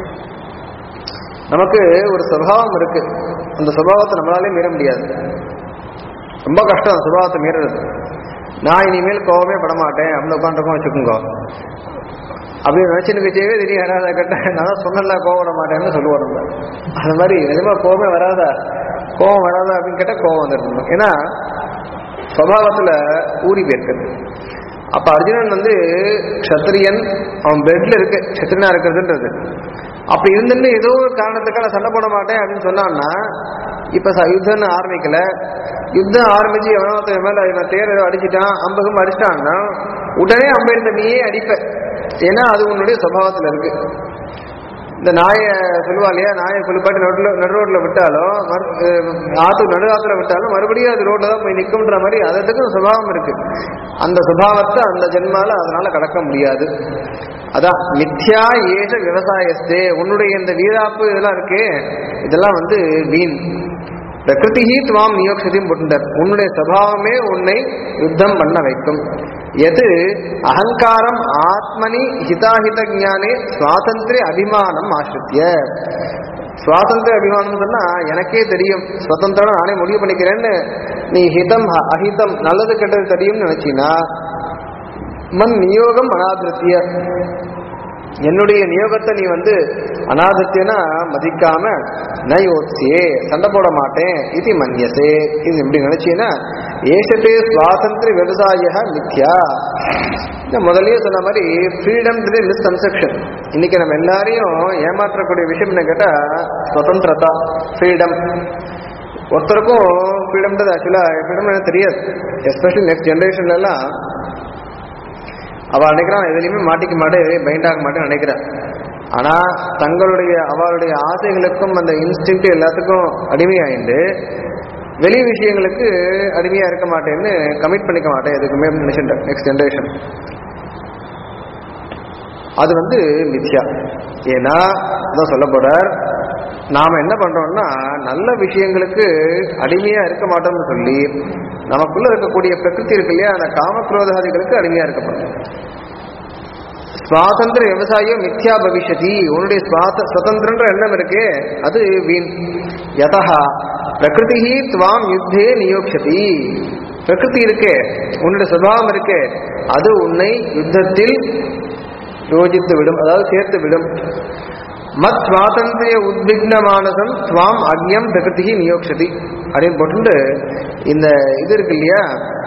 நமக்கு ஒரு சுபாவம் இருக்கு அந்த சுபாவத்தை நம்மளாலே மீற முடியாது ரொம்ப கஷ்டம் அந்த சுபாவத்தை மீறுறது நான் இனிமேல் கோவமே பட மாட்டேன் அப்படின்னு உட்காந்துருக்கோம் வச்சுக்கோங்க அப்படி நினைச்சுன்னு வச்சே தெரியும் யாராவது கட்ட நான் தான் சொன்னல கோவம் வர மாட்டேன்னு சொல்லுவோம் நம்ம அந்த மாதிரி நிஜமா கோவமே வராதா கோவம் வராதா அப்படின்னு கேட்டா கோவம் வந்துருக்கணும் ஏன்னா சுபாவத்துல ஊறி போயிருக்குது அப்ப அர்ஜுனன் வந்து க்ஷத்ரியன் அவன் பெட்ல இருக்கு க்ஷத்ரியனா இருக்கிறதுன்றது அப்படி இருந்துட்டு ஏதோ ஒரு காரணத்துக்காக சண்டை போட மாட்டேன் அப்படின்னு சொன்னான்னா இப்ப ச- யுத்தம்னு ஆரம்பிக்கல யுத்தம் ஆரம்பிச்சு எவனோ ஒருத்தன் மேல இவன் தேர் ஏதோ அடிச்சிட்டான் அம்பகம் அடிச்சிட்டான்னா உடனே அம்பு எடுத்த நீயே அடிப்ப ஏன்னா அது உன்னுடைய சுபாவத்துல இருக்கு இந்த நாயை சொல்லுவா இல்லையா நாயை குளிப்பாட்டி நடு நடு ரோட்ல விட்டாலும் மறு- அஹ் ஆத்து நடு ஆத்துல விட்டாலும் மறுபடியும் அது ரோட்ல தான் போய் நிக்கும்ன்ற மாதிரி அதற்கு சுபாவம் இருக்கு அந்த சுபாவத்தை அந்த ஜென்மால அதனால கடக்க முடியாது அதான் மித்யா ஏஷ விவசாயஸ்தே உன்னுடைய இந்த வீராப்பு இதெல்லாம் இருக்கே இதெல்லாம் வந்து வீண் பிரகிருதி துவாம் நியோக்ஷதியும் போட்டுட்டார் உன்னுடைய சபாவமே உன்னை யுத்தம் பண்ண வைக்கும் எது அகங்காரம் ஆத்மனி ஹிதாஹித ஞானே சுவாதந்திரிய அபிமானம் ஆசிரித்திய சுவாதந்திர அபிமானம் சொன்னா எனக்கே தெரியும் சுதந்திரம் நானே முடிவு பண்ணிக்கிறேன்னு நீ ஹிதம் அ- அஹிதம் நல்லது கெட்டது தெரியும்னு நினைச்சீன்னா மன் நியோகம் அனாதிருத்திய என்னுடைய நியோகத்தை நீ வந்து அனாதத்தியனா மதிக்காம நயோத்சியே சண்டை போட மாட்டேன் இது மன்யசே இது எப்படி நினைச்சீன்னா ஏஷத்தே சுவாதந்திர விவசாய மித்யா நான் முதல்லயே சொன்ன மாதிரி ஃப்ரீடம் மிஸ்கன்செப்ஷன் இன்னைக்கு நம்ம எல்லாரையும் ஏமாற்றக்கூடிய விஷயம் என்ன கேட்டா சுதந்திரதா ஃப்ரீடம் ஒருத்தருக்கும் ஃப்ரீடம்ன்றது ஆக்சுவலாக ஃப்ரீடம் தெரியாது எஸ்பெஷலி நெக்ஸ்ட் ஜென்ரேஷன்ல எல்லாம் அவ நினைக்கிறான் எதுலையுமே மாட்டிக்க மாட்டேன் எதையும் பைண்ட் ஆக மாட்டேன்னு நினைக்கிறான் ஆனா தங்களுடைய அவளுடைய ஆசைகளுக்கும் அந்த இன்ஸ்டிங்ட் எல்லாத்துக்கும் அடிமையாயிண்டு வெளி விஷயங்களுக்கு அடிமையா இருக்க மாட்டேன்னு கமிட் பண்ணிக்க மாட்டேன் எதுக்குமே நினைச்சுட்டேன் நெக்ஸ்ட் ஜென்ரேஷன் அது வந்து மித்யா ஏன்னா அதான் சொல்ல போறார் நாம என்ன பண்றோம்னா நல்ல விஷயங்களுக்கு அடிமையா இருக்க மாட்டோம்னு சொல்லி நமக்குள்ள இருக்கக்கூடிய பிரகிருதி இருக்கு இல்லையா அந்த காமக்ரோதாதிகளுக்கு அடிமையா இருக்க மாட்டோம் சுவாதந்திர விவசாயம் மித்யா பவிஷதி உன்னுடைய சுவாத சுதந்திரன்ற எண்ணம் இருக்கே அது வீண் யதா பிரகிருதி துவாம் யுத்தே நியோக்ஷதி பிரகிருதி இருக்கே உன்னுடைய சுபாவம் இருக்கே அது உன்னை யுத்தத்தில் யோசித்து விடும் அதாவது சேர்த்து விடும் மத் சுவாதந்திரிய உத்விக்ன மானசம் துவாம் அக்ஞம் பிரகிருதி நியோக்ஷதி அப்படின்னு போட்டு இந்த இது இருக்கு இல்லையா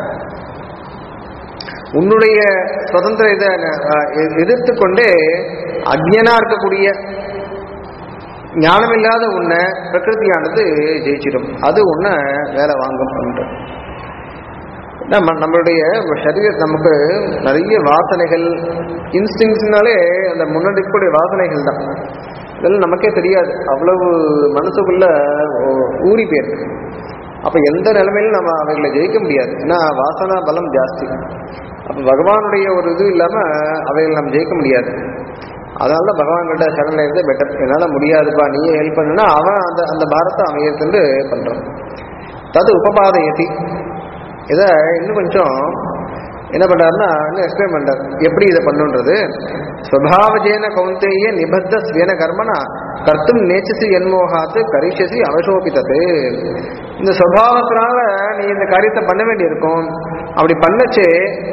உன்னுடைய சுதந்திர இதை எதிர்த்து கொண்டே அக்ஞனா இருக்கக்கூடிய ஞானமில்லாத உன்னை பிரகிருதியானது ஜெயிச்சிடும் அது உன்னை வேலை வாங்கும் அப்படின்ற நம்ம நம்மளுடைய சரீர நமக்கு நிறைய வாசனைகள் இன்ஸ்டிங்ஸ்னாலே அந்த முன்னாடி இருக்கக்கூடிய வாசனைகள் தான் இதெல்லாம் நமக்கே தெரியாது அவ்வளவு மனசுக்குள்ள ஊ- ஊறி போயிருக்கு அப்ப எந்த நிலைமையிலும் நம்ம அவைகளை ஜெயிக்க முடியாது ஏன்னா வாசனா பலம் ஜாஸ்தி அப்ப பகவானுடைய ஒரு இது இல்லாம அவைகளை நம்ம ஜெயிக்க முடியாது அதனால தான் பகவான் கிட்ட சரண் இருந்து பெட்டர் என்னால முடியாதுப்பா நீயே ஹெல்ப் பண்ணுனா அவன் அந்த அந்த பாரத்தை அவன் ஏற்கனவே பண்றான் தது உபபாதயதி இதை இன்னும் கொஞ்சம் என்ன பண்றாருன்னா இன்னும் எக்ஸ்பிளைன் பண்றார் எப்படி இதை பண்ணுன்றது ஸ்வபாவஜேன கௌந்தேய நிபத்த ஸ்வேன கர்மனா கர்த்தும் நேச்சசி என்மோகாத்து கரிஷசி அவசோபித்தது இந்த சுவாவத்தினால நீ இந்த காரியத்தை பண்ண வேண்டியிருக்கும் அப்படி பண்ணச்சே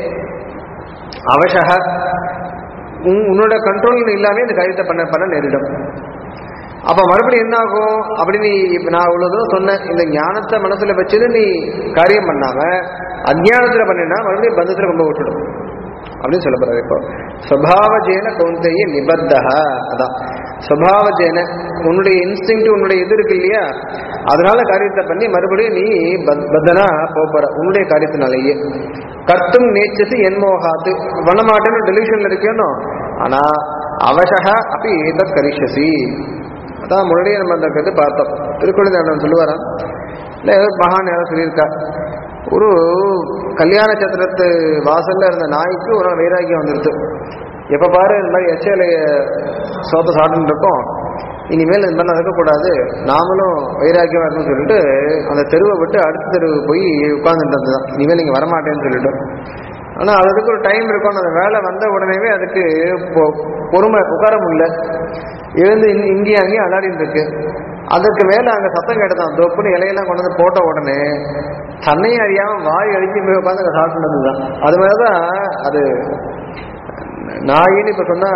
அவசக உன் உன்னோட கண்ட்ரோல் இல்லாம இந்த காரியத்தை பண்ண பண்ண நேரிடும் அப்ப மறுபடியும் என்ன ஆகும் அப்படி நீ இப்ப நான் இவ்வளவு தூரம் சொன்னேன் இந்த ஞானத்தை மனசுல வச்சுட்டு நீ காரியம் பண்ணாம அஜ்ஞானத்துல பண்ணினா மறுபடியும் பந்தத்துல கொண்டு விட்டுடும் அப்படின்னு சொல்ல போறாரு இப்போ சுவாவஜேன கௌந்தைய நிபத்தக அதான் சுவாவஜேன உன்னுடைய இன்ஸ்டிங் உன்னுடைய இது இருக்கு இல்லையா அதனால காரியத்தை பண்ணி மறுபடியும் நீ பத்- பத்தனா போக போற உன்னுடைய காரியத்தினாலேயே கர்த்தும் நேச்சசி என்மோகாத்து பண்ண மாட்டேன்னு டெலிஷன்ல இருக்கேனோ ஆனா அவசக அப்படி ஏதத் கரிஷசி அதான் முன்னாடியே நம்ம அந்த இது பார்த்தோம் திருக்குழந்தை சொல்லுவாராம் இல்லை ஏதோ மகான் யாரோ சொல்லியிருக்கா ஒரு கல்யாண சத்திரத்து வாசல்ல இருந்த நாய்க்கு ஒரு நாள் வைராக்கியம் வந்துருது எப்ப பாரு இந்த மாதிரி எச்சலைய சோத்த சாப்பிட்டு இருக்கோம் இனிமேல் இந்த மாதிரி இருக்கக்கூடாது நாமளும் வைராக்கியம் வரணும்னு சொல்லிட்டு அந்த தெருவை விட்டு அடுத்த தெருவு போய் உட்கார்ந்துட்டு இருந்ததுதான் இனிமேல் நீங்க வரமாட்டேன்னு சொல்லிட்டு ஆனா அதுக்கு ஒரு டைம் இருக்கும் அந்த வேலை வந்த உடனேவே அதுக்கு பொ- பொறுமை உட்கார முடியல எழுந்து இங்க- இங்கேயும் அங்கேயும் அலாடிட்டு இருக்கு அதுக்கு மேல அங்க சத்தம் கேட்டதான் தொப்புன்னு இலையெல்லாம் கொண்டு வந்து போட்ட உடனே தன்னையும் அறியாம வாய் அடிச்சு போய் உட்காந்து அங்க சாப்பிட்டு தான் அது மாதிரிதான் அது நாயின்னு இப்ப சொன்னா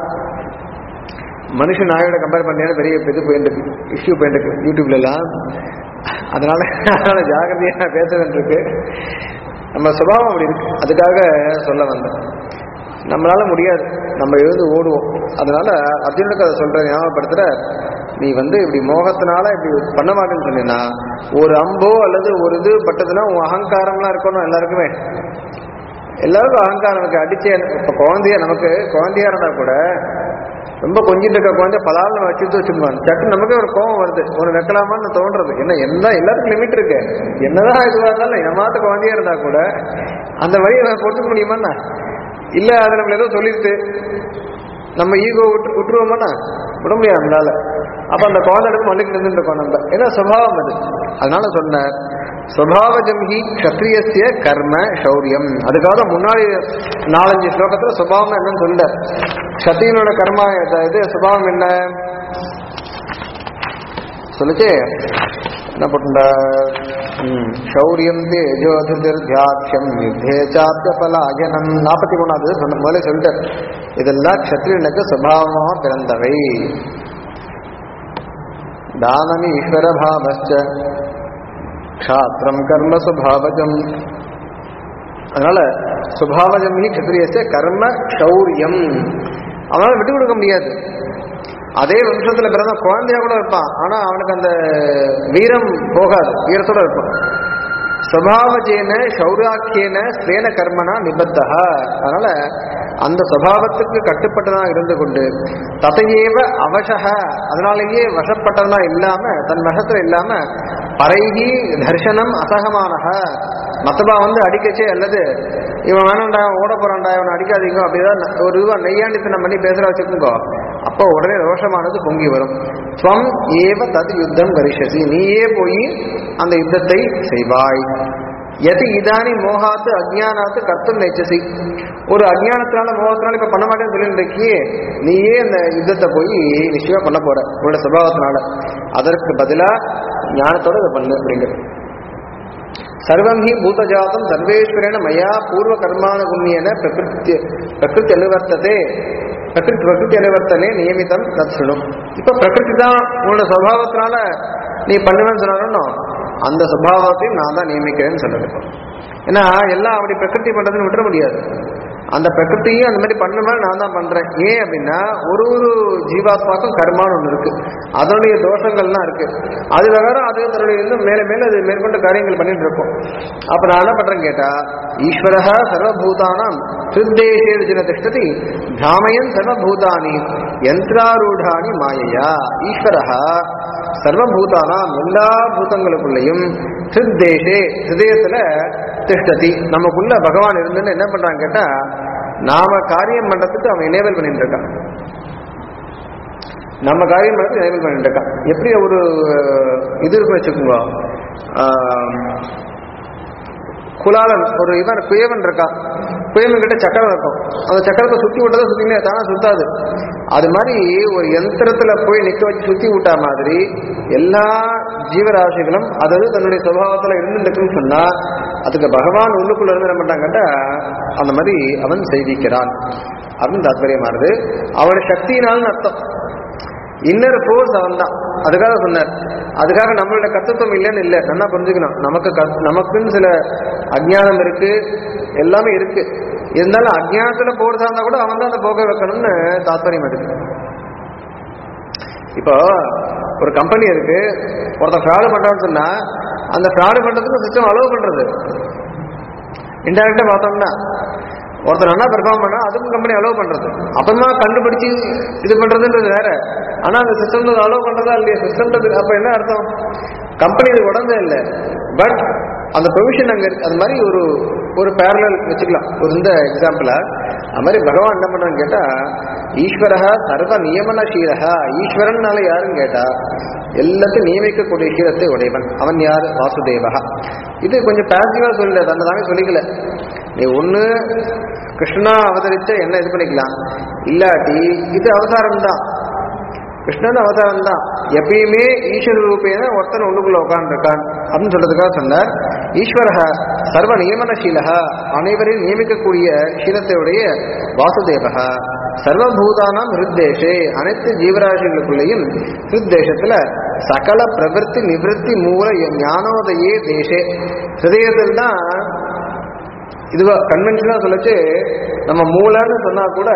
மனுஷன் நாயோட கம்பேர் பண்ணேன்னு பெரிய இது போயிட்டு இருக்கு இஷ்யூ போயிட்டு இருக்கு யூடியூப்ல எல்லாம் அதனால அதனால ஜாகிரதையா பேச வேண்டியிருக்கு நம்ம சுபாவம் அப்படி இருக்கு அதுக்காக சொல்ல வந்தேன் நம்மளால முடியாது நம்ம எழுந்து ஓடுவோம் அதனால அர்ஜுனுக்கு அதை சொல்ற ஞாபகப்படுத்துற நீ வந்து இப்படி மோகத்தினால இப்படி பண்ண மாட்டேன்னு சொன்னீங்கன்னா ஒரு அம்போ அல்லது ஒரு இது பட்டதுன்னா உன் அகங்காரம்லாம் இருக்கணும் எல்லாருக்குமே எல்லாருக்கும் அகங்காரம் இருக்கு அடிச்சே இப்ப குழந்தைய நமக்கு குழந்தையா இருந்தா கூட ரொம்ப கொஞ்சிட்டு இருக்க குழந்தை பலால் நம்ம வச்சுட்டு வச்சுருவாங்க சட்டு நமக்கே ஒரு கோவம் வருது ஒன்று வைக்கலாமான்னு தோன்றது என்ன என்ன எல்லாத்துக்கும் லிமிட் இருக்கு என்னதான் இதுவாக இருந்தாலும் ஏமாத்த குழந்தையா இருந்தா கூட அந்த வழியை நம்ம பொறுத்துக்க முடியுமாண்ணா இல்ல அது நம்மள ஏதோ சொல்லிட்டு நம்ம ஈகோ விட்டு விட்டுருவோமாண்ணா விட முடியாது நம்மளால அப்ப அந்த குழந்தை எடுத்து மண்ணுக்கு நின்றுட்டு இருக்கோம் நம்ம ஏன்னா சுபாவம் அது அதனால சொன்னார் சுபாவஜம் ஹி க்ஷத்ரியஸ்ய கர்ம சௌரியம் அதுக்காக தான் முன்னாடி நாலஞ்சு ஸ்லோகத்துல சுபாவம் என்னன்னு சொல்ல க்ஷத்தியனோட கர்மா இது- இது சுபாவம் என்ன சொல்லுச்சு என்ன போட்டுண்டா சௌரியம் தேஜோதிர்தியாட்சம் யுத்தே சாத்திய பலாயனம் நாற்பத்தி மூணாவது சொன்ன முதல்ல சொல்லிட்டார் இதெல்லாம் க்ஷத்ரியனுக்கு சுபாவமாக பிறந்தவை தானமி ஈஸ்வர பாவச்ச க்ஷாத்திரம் கர்ம சுபாவஜம் அதனால சுபாவஜம் ஹி க்ஷத்ரியஸ்ய கர்ம ஷௌரியம் அவனால விட்டு கொடுக்க முடியாது அதே வம்சத்துல பிறந்த குழந்தையா கூட இருப்பான் ஆனா அவனுக்கு அந்த வீரம் போகாது வீரத்தோட இருப்பான் சுவாவஜேன சௌராக்கியன ஸ்லேன கர்மனா நிபத்தா அதனால அந்த சுபாவத்துக்கு கட்டுப்பட்டதா இருந்து கொண்டு ததையேவ அவசக அதனாலேயே வசப்பட்டதா இல்லாம தன் வசத்துல இல்லாம பரைகி தர்சனம் அசகமானக மத்தபா வந்து அடிக்கச்சே அல்லது இவன் வேணாண்டா ஓட போறான்டா இவனை அடிக்காதீங்க அப்படிதான் ஒரு ரூபா நெய்யாண்டித்தனம் பண்ணி பேசுற வச்சுக்கோங்க அப்போ உடனே ரோஷமானது பொங்கி வரும் ஸ்வம் ஏவ தது யுத்தம் கரிஷசி நீயே போய் அந்த யுத்தத்தை செய்வாய் எது இதானி மோகாத்து அஜ்ஞானாத்து கர்த்தம் நேச்சசி ஒரு அஜ்ஞானத்தினால மோகத்தினால இப்ப பண்ண மாட்டேன்னு சொல்லிட்டு இருக்கியே நீயே அந்த யுத்தத்தை போய் நிச்சயமா பண்ண போற உன்னோட சுபாவத்தினால அதற்கு பதிலா ஞானத்தோட இதை பண்ணு அப்படிங்கிறது சர்வம் ஹி பூதஜாதம் சர்வேஸ்வரேன மயா பூர்வ கர்மானுகுண்யன பிரகிருத்தி பிரகிருத்தி அனுவர்த்ததே பிரகிருதி பிரகிருதி அனுவர்த்தனே நியமிதம் தத்சுணும் இப்ப பிரகிருதி தான் உன்னோட சுபாவத்தினால நீ பண்ணுவேன்னு சொன்னாலும் அந்த சுபாவத்தையும் நான் தான் நியமிக்கிறேன்னு சொல்லுது ஏன்னா எல்லாம் அப்படி பிரகிருதி பண்றதுன்னு விட்டுற முடியாது அந்த பிரகிருத்தியும் அந்த மாதிரி பண்ண மாதிரி நான் தான் பண்றேன் ஏன் அப்படின்னா ஒரு ஒரு ஜீவாத்மாக்கும் கர்மான்னு ஒன்று இருக்கு அதனுடைய தோஷங்கள்லாம் இருக்கு அது வேற அது தன்னுடைய இன்னும் மேல மேல அது மேற்கொண்ட காரியங்கள் பண்ணிட்டு இருக்கோம் அப்ப நான் என்ன பண்றேன்னு கேட்டா ஈஸ்வரஹ சர்வபூதானாம் ஹிருத்தேஷே ஜன திஷ்டதி தாமயன் சர்வபூதானி யந்திராரூடானி மாயையா ஈஸ்வரஹ சர்வபூதானாம் எல்லா பூதங்களுக்குள்ளேயும் ஹிருத்தேஷே ஹிருதயத்துல திஷ்டதி நமக்குள்ள பகவான் இருந்துன்னு என்ன பண்றாங்க கேட்டா நாம காரியம் பண்றதுக்கு அவன் எனேபிள் பண்ணிட்டு இருக்கான் நம்ம காரியம் பண்றதுக்கு எனேபிள் பண்ணிட்டு இருக்கான் எப்படி ஒரு இது இருக்கு வச்சுக்கோங்க ஆஹ், குலாலன் ஒரு இவன் குயவன் இருக்கான் குயவன் கிட்ட சக்கரம் இருக்கும் அந்த சக்கரத்தை சுத்தி விட்டதை சுத்தினே தானே சுத்தாது அது மாதிரி ஒரு யந்திரத்துல போய் நிக்க வச்சு சுத்தி விட்டா மாதிரி எல்லா ஜீவராசிகளும் அதாவது தன்னுடைய சுபாவத்துல இருந்துருக்குன்னு சொன்னா அதுக்கு பகவான் உள்ளுக்குள்ள இருந்து என்ன பண்றாங்கட்டா அந்த மாதிரி அவன் செய்திக்கிறான் அப்படின்னு தாத்பரியமானது அவனோட சக்தியினால்னு அர்த்தம் இன்னர் ஃபோர்ஸ் அவன் தான் அதுக்காக சொன்னார் அதுக்காக நம்மளோட கர்த்தத்துவம் இல்லைன்னு இல்லை நல்லா புரிஞ்சுக்கணும் நமக்கு கத்- நமக்குன்னு சில அஜ்ஞானம் இருக்கு எல்லாமே இருக்கு இருந்தாலும் அஜ்ஞானத்துல போறதா இருந்தா கூட அவன் தான் அதை போக வைக்கணும்னு தாத்பரியம் இருக்கு இப்போ ஒரு கம்பெனி இருக்கு ஒருத்தன் ஃப்ராடு பண்றான்னு சொன்னா அந்த ஃப்ராடு பண்றதுக்கு சிஸ்டம் அலோவ் பண்றது இன்டெரக்டா பார்த்தோம்னா ஒருத்தர் நல்லா பெர்ஃபார்ம் பண்ணா அதுக்கும் கம்பெனி அலோவ் பண்றது அப்புறமா கண்டுபிடிச்சு இது பண்றதுன்றது வேற ஆனா அந்த சிஸ்டம் அலோவ் பண்றதா இல்லையா சிஸ்டம் அப்ப என்ன அர்த்தம் கம்பெனி இது உடந்தே இல்லை பட் அந்த ப்ரொவிஷன் அங்க இருக்கு அது மாதிரி ஒரு ஒரு பேரலல் வச்சுக்கலாம் ஒரு இந்த எக்ஸாம்பிளா அது மாதிரி பகவான் என்ன பண்றான்னு கேட்டா ஈஸ்வரஹ சர்வ நியமனசீலஹ ஈஸ்வரன்னால யாருன்னு கேட்டா எல்லாத்தையும் நியமிக்கக்கூடிய சீலத்தை உடையவன் அவன் யார் வாசுதேவா இது கொஞ்சம் பாசிட்டிவா சொல்லல தன்னை தானே சொல்லிக்கல நீ ஒண்ணு கிருஷ்ணா அவதரிச்ச என்ன இது பண்ணிக்கலாம் இல்லாட்டி இது அவதாரம் தான் கிருஷ்ணன் அவதாரம் தான் எப்பயுமே ஈஸ்வர ரூபேன ஒருத்தன் உள்ளுக்குள்ள உட்காந்துருக்கான் அப்படின்னு சொல்றதுக்காக சொன்னார் ஈஸ்வரஹ சர்வ நியமனசீலக அனைவரையும் நியமிக்கக்கூடிய சீலத்தையுடைய வாசுதேவக சர்வபூதானாம் ஹிருத்தேஷே அனைத்து ஜீவராசிகளுக்குள்ளேயும் ஹிருத்தேசத்துல சகல பிரவருத்தி நிவர்த்தி மூல ஞானோதயே தேசே ஹிருதயத்தில் தான் இதுவா கன்வென்ஷனா சொல்லச்சு நம்ம மூலன்னு சொன்னா கூட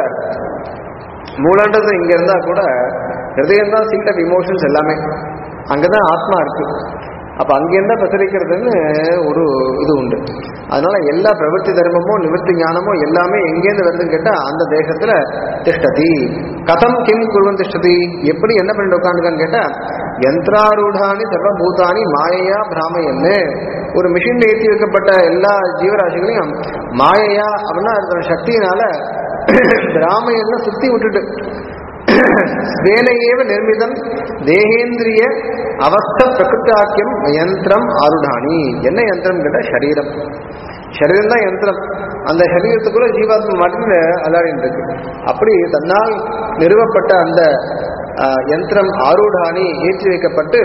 மூலன்றது இங்க இருந்தா கூட ஹிருதயம் தான் சீட் ஆஃப் இமோஷன்ஸ் எல்லாமே அங்கதான் ஆத்மா இருக்கு அப்ப அங்கிருந்தா பிரசரிக்கிறதுன்னு ஒரு இது உண்டு அதனால எல்லா பிரவൃத்தி தர்மமோ நிவர்த்தி ஞானமோ எல்லாமே எங்கேருந்து வருதுன்னு கேட்டா அந்த தேசத்துல திஷ்டதி கதம் கிம் குருவன் திஷ்டதி எப்படி என்ன பண்ணிட்டு உட்காந்துக்கான்னு கேட்டா யந்திராரூடானி சர்வபூதானி மாயையா பிராமையன்னு ஒரு மிஷின் ஏற்றி வைக்கப்பட்ட எல்லா ஜீவராசிகளையும் மாயையா அப்படின்னா அதோட சக்தியினால பிராமையன்னு சுத்தி விட்டுட்டு ஸ்வேனையேவ நிர்மிதம் தேகேந்திரிய அவஸ்த பிரகிருத்தாக்கியம் யந்திரம் ஆருடானி என்ன யந்திரம் கேட்டா சரீரம் சரீரம் தான் யந்திரம் அந்த சரீரத்துக்குள்ள ஜீவாத்மா மாட்டில் அலாடின்னு இருக்கு அப்படி தன்னால் நிறுவப்பட்ட அந்த ஆஹ், யந்திரம் ஆரூடானி ஏற்றி வைக்கப்பட்டு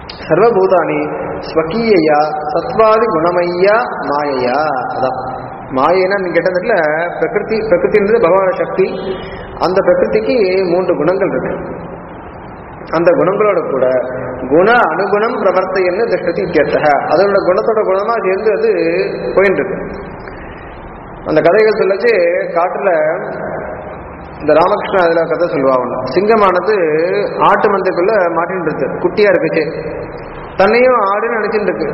சர்வபூதானி ஸ்வகீயையா சத்வாதி குணமையா மாயையா அதான் மாயைனா நீங்க கேட்டதுல பிரகிருதி பிரகிருதின்றது பகவான சக்தி அந்த பிரகிருதிக்கு மூன்று குணங்கள் இருக்கு அந்த குணங்களோட கூட குண அனுகுணம் பிரவர்த்தைன்னு திருஷ்டதி கேட்டக அதோட குணத்தோட குணமா சேர்ந்து அது போயிட்டு இருக்கு அந்த கதைகள் சொல்லச்சு காட்டுல இந்த ராமகிருஷ்ணா அதுல கதை சொல்லுவாங்க சிங்கமானது ஆட்டு மந்தைக்குள்ள மாட்டின்னு இருக்கு குட்டியா இருக்குச்சு தன்னையும் ஆடுன்னு நினைச்சிட்டு இருக்கு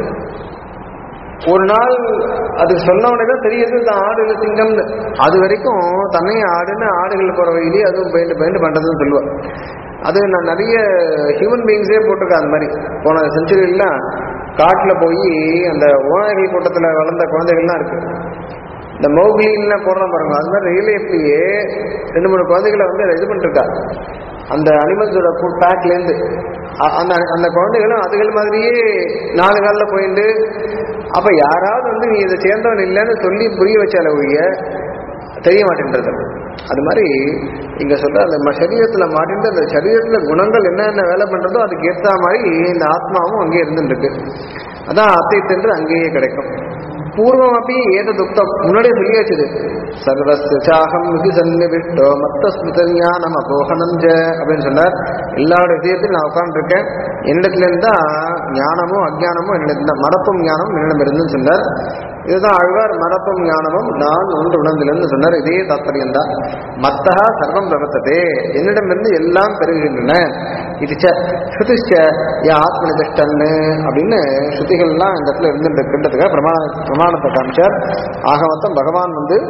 ஒரு நாள் அது சொன்ன உடனே தான் தெரியுது இந்த ஆடு இல்லை சிங்கம்னு அது வரைக்கும் தன்னையும் ஆடுன்னு ஆடுகள் போற வழியிலே அதுவும் பயந்து பயந்து பண்றதுன்னு சொல்லுவேன் அது நான் நிறைய ஹியூமன் பீயிங்ஸே போட்டிருக்கேன் அந்த மாதிரி போன செஞ்சுரிலாம் காட்டில் போய் அந்த ஓநாய்கள் கூட்டத்தில் வளர்ந்த குழந்தைகள்லாம் இருக்கு இந்த மௌகிலின்லாம் போடுறோம் பாருங்க அது மாதிரி ரியல் லைஃப்லயே ரெண்டு மூணு குழந்தைகளை வந்து இது பண்ணிருக்கா அந்த அனிமல்ஸோட ஃபுட் பேக்லேருந்து அந்த அந்த குழந்தைகளும் அதுகள் மாதிரியே நாலு காலில் போயிட்டு அப்போ யாராவது வந்து நீ இதை சேர்ந்தவன் இல்லைன்னு சொல்லி புரிய வச்சால ஒழிய தெரிய மாட்டேன்றது அது மாதிரி இங்க சொல்ற அந்த ம- சரீரத்துல மாட்டிட்டு அந்த சரீரத்துல குணங்கள் என்னென்ன வேலை பண்றதோ அதுக்கு ஏற்ற மாதிரி இந்த ஆத்மாவும் அங்கே இருந்துருக்கு அதான் அத்தை சென்று அங்கேயே கிடைக்கும் பூர்வம் அப்படி ஏத துக்தம் முன்னாடியே சொல்லியாச்சுது சர்வஸ்ய சாகம் இது சன்னிவிஷ்டோ மத்த ஸ்மிருத ஞானம் அபோகனம் ஜ அப்படின்னு சொன்னார் எல்லாரோட விஷயத்தையும் நான் உட்காந்துருக்கேன் என்னிடத்துல இருந்தா ஞானமும் அஜ்ஞானமும் என்னிடத்துல மறப்பும் ஞானமும் என்னிடம் இருந்துன்னு சொன்னார் இதுதான் ஆழ்வார் மறப்பும் ஞானமும் நான் ஒன்று உணர்ந்திலன்னு சொன்னார் இதே தாத்பரியம் தான் மத்தகா சர்வம் பிரவர்த்ததே என்னிடமிருந்து எல்லாம் பெருகுகின்றன இது ச ஸ்ருதிச்ச யா ஆத்மனிதிஷ்டன்னு அப்படின்னு ஸ்ருதிகள்லாம் இந்த இடத்துல இருந்துட்டு இருக்கின்றதுக்காக பிரமாண பிரமாணத்தை காமிச்சார் ஆக மொத்தம் பகவான் வந்து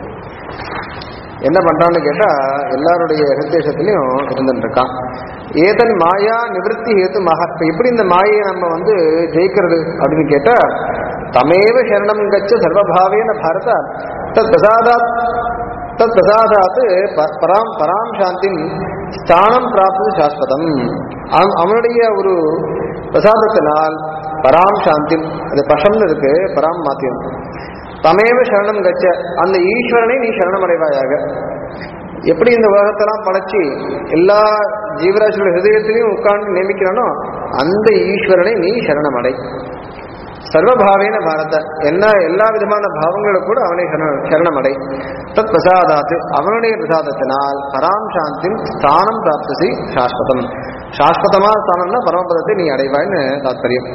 என்ன பண்றான்னு கேட்டா எல்லாருடைய ஹிருதேசத்திலையும் இருந்துட்டு இருக்கான் ஏதன் மாயா நிவர்த்தி ஹேத்து மகா இப்ப எப்படி இந்த மாயை நம்ம வந்து ஜெயிக்கிறது அப்படின்னு கேட்டா தமேவ சரணம் கச்ச சர்வபாவேன பாரத தத் பிரசாதாத் தத் பிரசாதாத் ப- பராம் பராம் சாந்தின் ஸ்தானம் பிராப்து சாஸ்வதம் அவன்- அவனுடைய ஒரு பிரசாதத்தினால் பராம் சாந்தி அது பஷம்னு இருக்கு பராம் மாத்தியம் தமேவ சரணம் கச்ச அந்த ஈஸ்வரனை நீ சரணமடைவாயாக எப்படி இந்த உலகத்தெல்லாம் படைச்சு எல்லா ஜீவராசியோட ஹிருதயத்திலையும் உட்கார்ந்து நியமிக்கிறானோ அந்த ஈஸ்வரனை நீ சரணமடை சர்வபாவேன பாரத என்ன எல்லா விதமான பாவங்களும் கூட அவனை சரண- சரணமடை தத் பிரசாதாத்து அவனுடைய பிரசாதத்தினால் பராம் சாந்தி ஸ்தானம் பிராப்தசி சாஸ்வதம் சாஸ்வதமா ஸ்தானம்னா பரமபதத்தை நீ அடைவாய்னு தாத்பரியம்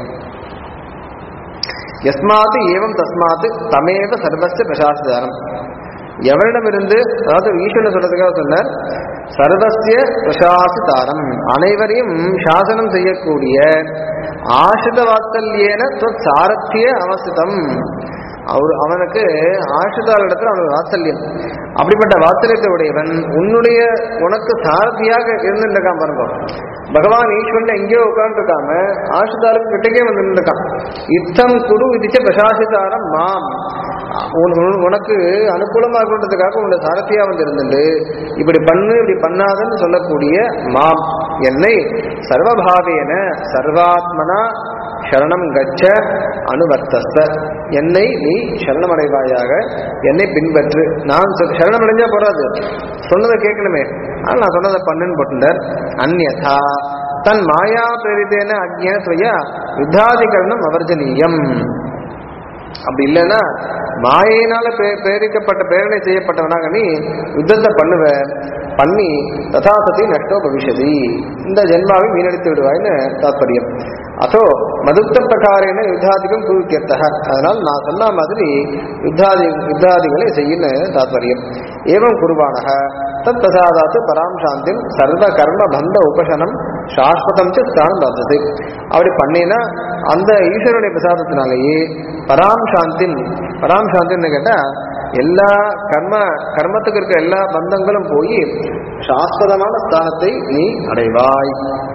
எஸ்மாத்து ஏவம் தஸ்மாத்து தமேவ சர்வஸ்ய பிரசாசிதாரம் எவரிடமிருந்து அதாவது ஈஸ்வரன் சொல்றதுக்காக சொன்னார் சர்வஸ்ய பிரசாசிதாரம் அனைவரையும் சாசனம் செய்யக்கூடிய ஆசிரித வாத்சல்யேன தொத் சாரத்திய அவசிதம் அவர் அவனுக்கு ஆசிரிதால் இடத்துல அவனுக்கு வாத்சல்யம் அப்படிப்பட்ட வாத்சல்யத்தை உடையவன் உன்னுடைய உனக்கு சாரதியாக இருந்துருக்கான் பாருங்க பகவான் ஈஸ்வரன் எங்கேயோ உட்கார்ந்துருக்காம ஆசிரிதாளுக்கு கிட்டக்கே வந்து நின்றுருக்கான் யுத்தம் குரு விதிச்ச பிரசாசிதாரம் மாம் உன்- உன்- உனக்கு அனுகூலமா இருக்கணுன்றதுக்காக உன்னோட சாரதியா வந்து இருந்துட்டு இப்படி பண்ணு இப்படி பண்ணாதன்னு சொல்லக்கூடிய மாம் என்னை சர்வபாவேன சர்வாத்மனா சரணம் கச்ச அனுவர்த்தஸ்த என்னை நீ சரணமடைவாயாக என்னை பின்பற்று நான் சொ- சரணமடைஞ்சா போறாது சொன்னதை கேட்கணுமே ஆனால் நான் சொன்னதை பண்ணுன்னு போட்டுட்டார் அந்யதா தன் மாயா பிரேரித்தேன அஜ்ஞாத்வயா யுத்தாதிகரணம் அவர்ஜனீயம் அப்படி இல்லைன்னா மாயினால பிரே- பிரேரிக்கப்பட்ட பிரேரணை செய்யப்பட்டவனாக நீ யுத்தத்தை பண்ணுவ பண்ணி ததாசதி நஷ்டோ பவிஷதி இந்த ஜென்மாவை வீணடித்து விடுவாய்னு தாத்பரியம் அதோ மதுத்த பிரகாரேன யுத்தாதிகம் குருக்கியத்தக அதனால் நான் சொன்ன மாதிரி யுத்தாதி யுத்தாதிகளை செய்யன்னு தாத்பரியம் ஏவம் குருவானக தத் பிரசாதாத்து பராம் சாந்திம் சர்வ கர்ம பந்த உபசனம் சாஸ்வதம் ச ஸ்தானம் பிராப்தது அப்படி பண்ணினா அந்த ஈஸ்வரனுடைய பிரசாதத்தினாலேயே பராம் சாந்தின் பராம் சாந்தின்னு கேட்டா எல்லா கர்ம கர்மத்துக்கு இருக்க எல்லா பந்தங்களும் போய் சாஸ்வதமான ஸ்தானத்தை நீ அடைவாய்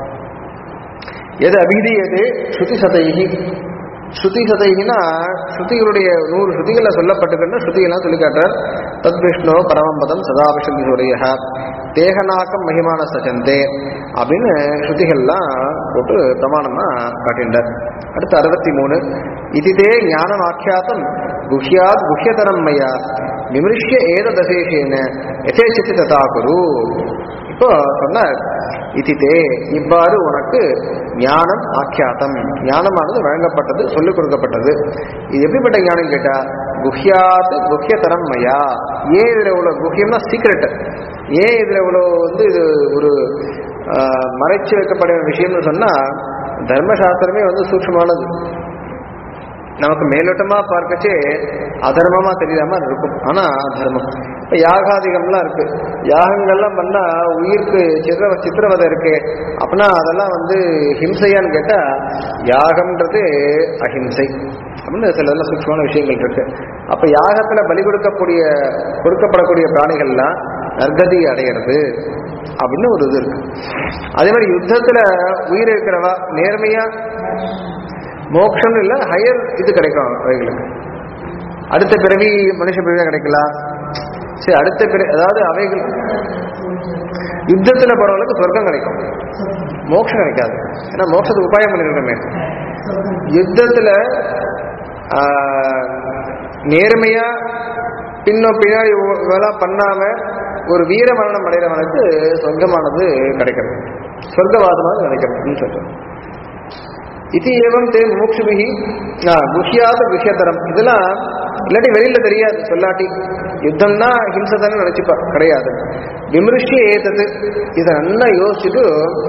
எது அபிதீயது ஸ்ருதி சதைகி ஸ்ருதி சதைகினா ஸ்ருதிகளுடைய நூறு ஸ்ருதிகளில் சொல்லப்பட்டிருக்கின்ற ஸ்ருதிகள்லாம் சொல்லி காட்டுறார் தத் விஷ்ணு பரமபதம் சதாபிஷந்தி சூரிய தேகநாக்கம் மகிமான சஜந்தே அப்படின்னு ஸ்ருதிகள்லாம் போட்டு பிரமாணமா காட்டின்றார் அடுத்து அறுபத்தி மூணு இதுதே ஞானம் ஆக்கியாத்தம் குஹ்யாத் குஹ்யதரம் மயா விமர்சிய ஏத தசேஷேன எதேச்சித்து ததா குரு இப்போ சொன்னார் இதிதே இவ்வாறு உனக்கு ஞானம் ஆக்கியாத்தம் ஞானமானது வழங்கப்பட்டது சொல்லிக் கொடுக்கப்பட்டது இது எப்படிப்பட்ட ஞானம் கேட்டா குஹ்யாத் குஹ்யதரம் மயா ஏன் இதுல இவ்வளவு குஹ்யம்னா சீக்ரெட் ஏன் இதுல இவ்வளவு வந்து இது ஒரு ஆஹ், மறைச்சு வைக்கப்பட விஷயம்னு சொன்னா தர்மசாஸ்திரமே வந்து சூட்சமானது நமக்கு மேலோட்டமா பார்க்கச்சே அதர்மமா தெரியாத மாதிரி இருக்கும் ஆனா தர்மம் இப்ப யாகாதிகம்லாம் இருக்கு யாகங்கள்லாம் பண்ணா உயிருக்கு சித்திர சித்திரவதை இருக்கு அப்படின்னா அதெல்லாம் வந்து ஹிம்சையான்னு கேட்டா யாகம்ன்றது அஹிம்சை அப்படின்னு சில இதெல்லாம் சூட்சமான விஷயங்கள் இருக்கு அப்ப யாகத்துல பலி கொடுக்கக்கூடிய கொடுக்கப்படக்கூடிய பிராணிகள்லாம் நற்கதி அடையிறது அப்படின்னு ஒரு இது இருக்கு அதே மாதிரி யுத்தத்துல உயிர் இருக்கிறவா நேர்மையா மோட்சம் இல்ல ஹையர் இது கிடைக்கும் அவைகளுக்கு அடுத்த பிறவி மனுஷ பிறவியா கிடைக்கலாம் சரி அடுத்த பிறவி அதாவது அவைகள் யுத்தத்துல போறவங்களுக்கு சொர்க்கம் கிடைக்கும் மோட்சம் கிடைக்காது ஏன்னா மோட்சத்துக்கு உபாயம் பண்ணிருக்கோமே யுத்தத்துல ஆஹ், நேர்மையா பின்னும் பின்னாடி இதெல்லாம் பண்ணாம ஒரு வீர மரணம் அடைகிறவனுக்கு சொர்க்கமானது கிடைக்கிறது சொர்க்கவாதமானது கிடைக்கிறதுன்னு சொல்றோம் இது ஏவம் தே மூக்ஷுபிகி குஹ்யாத குஹ்யதரம் இதெல்லாம் இல்லாட்டி வெளியில தெரியாது சொல்லாட்டி யுத்தம்னா ஹிம்சை தானே நினைச்சுப்பா கிடையாது விமர்சிய ஏத்தது இதை நல்லா யோசிச்சுட்டு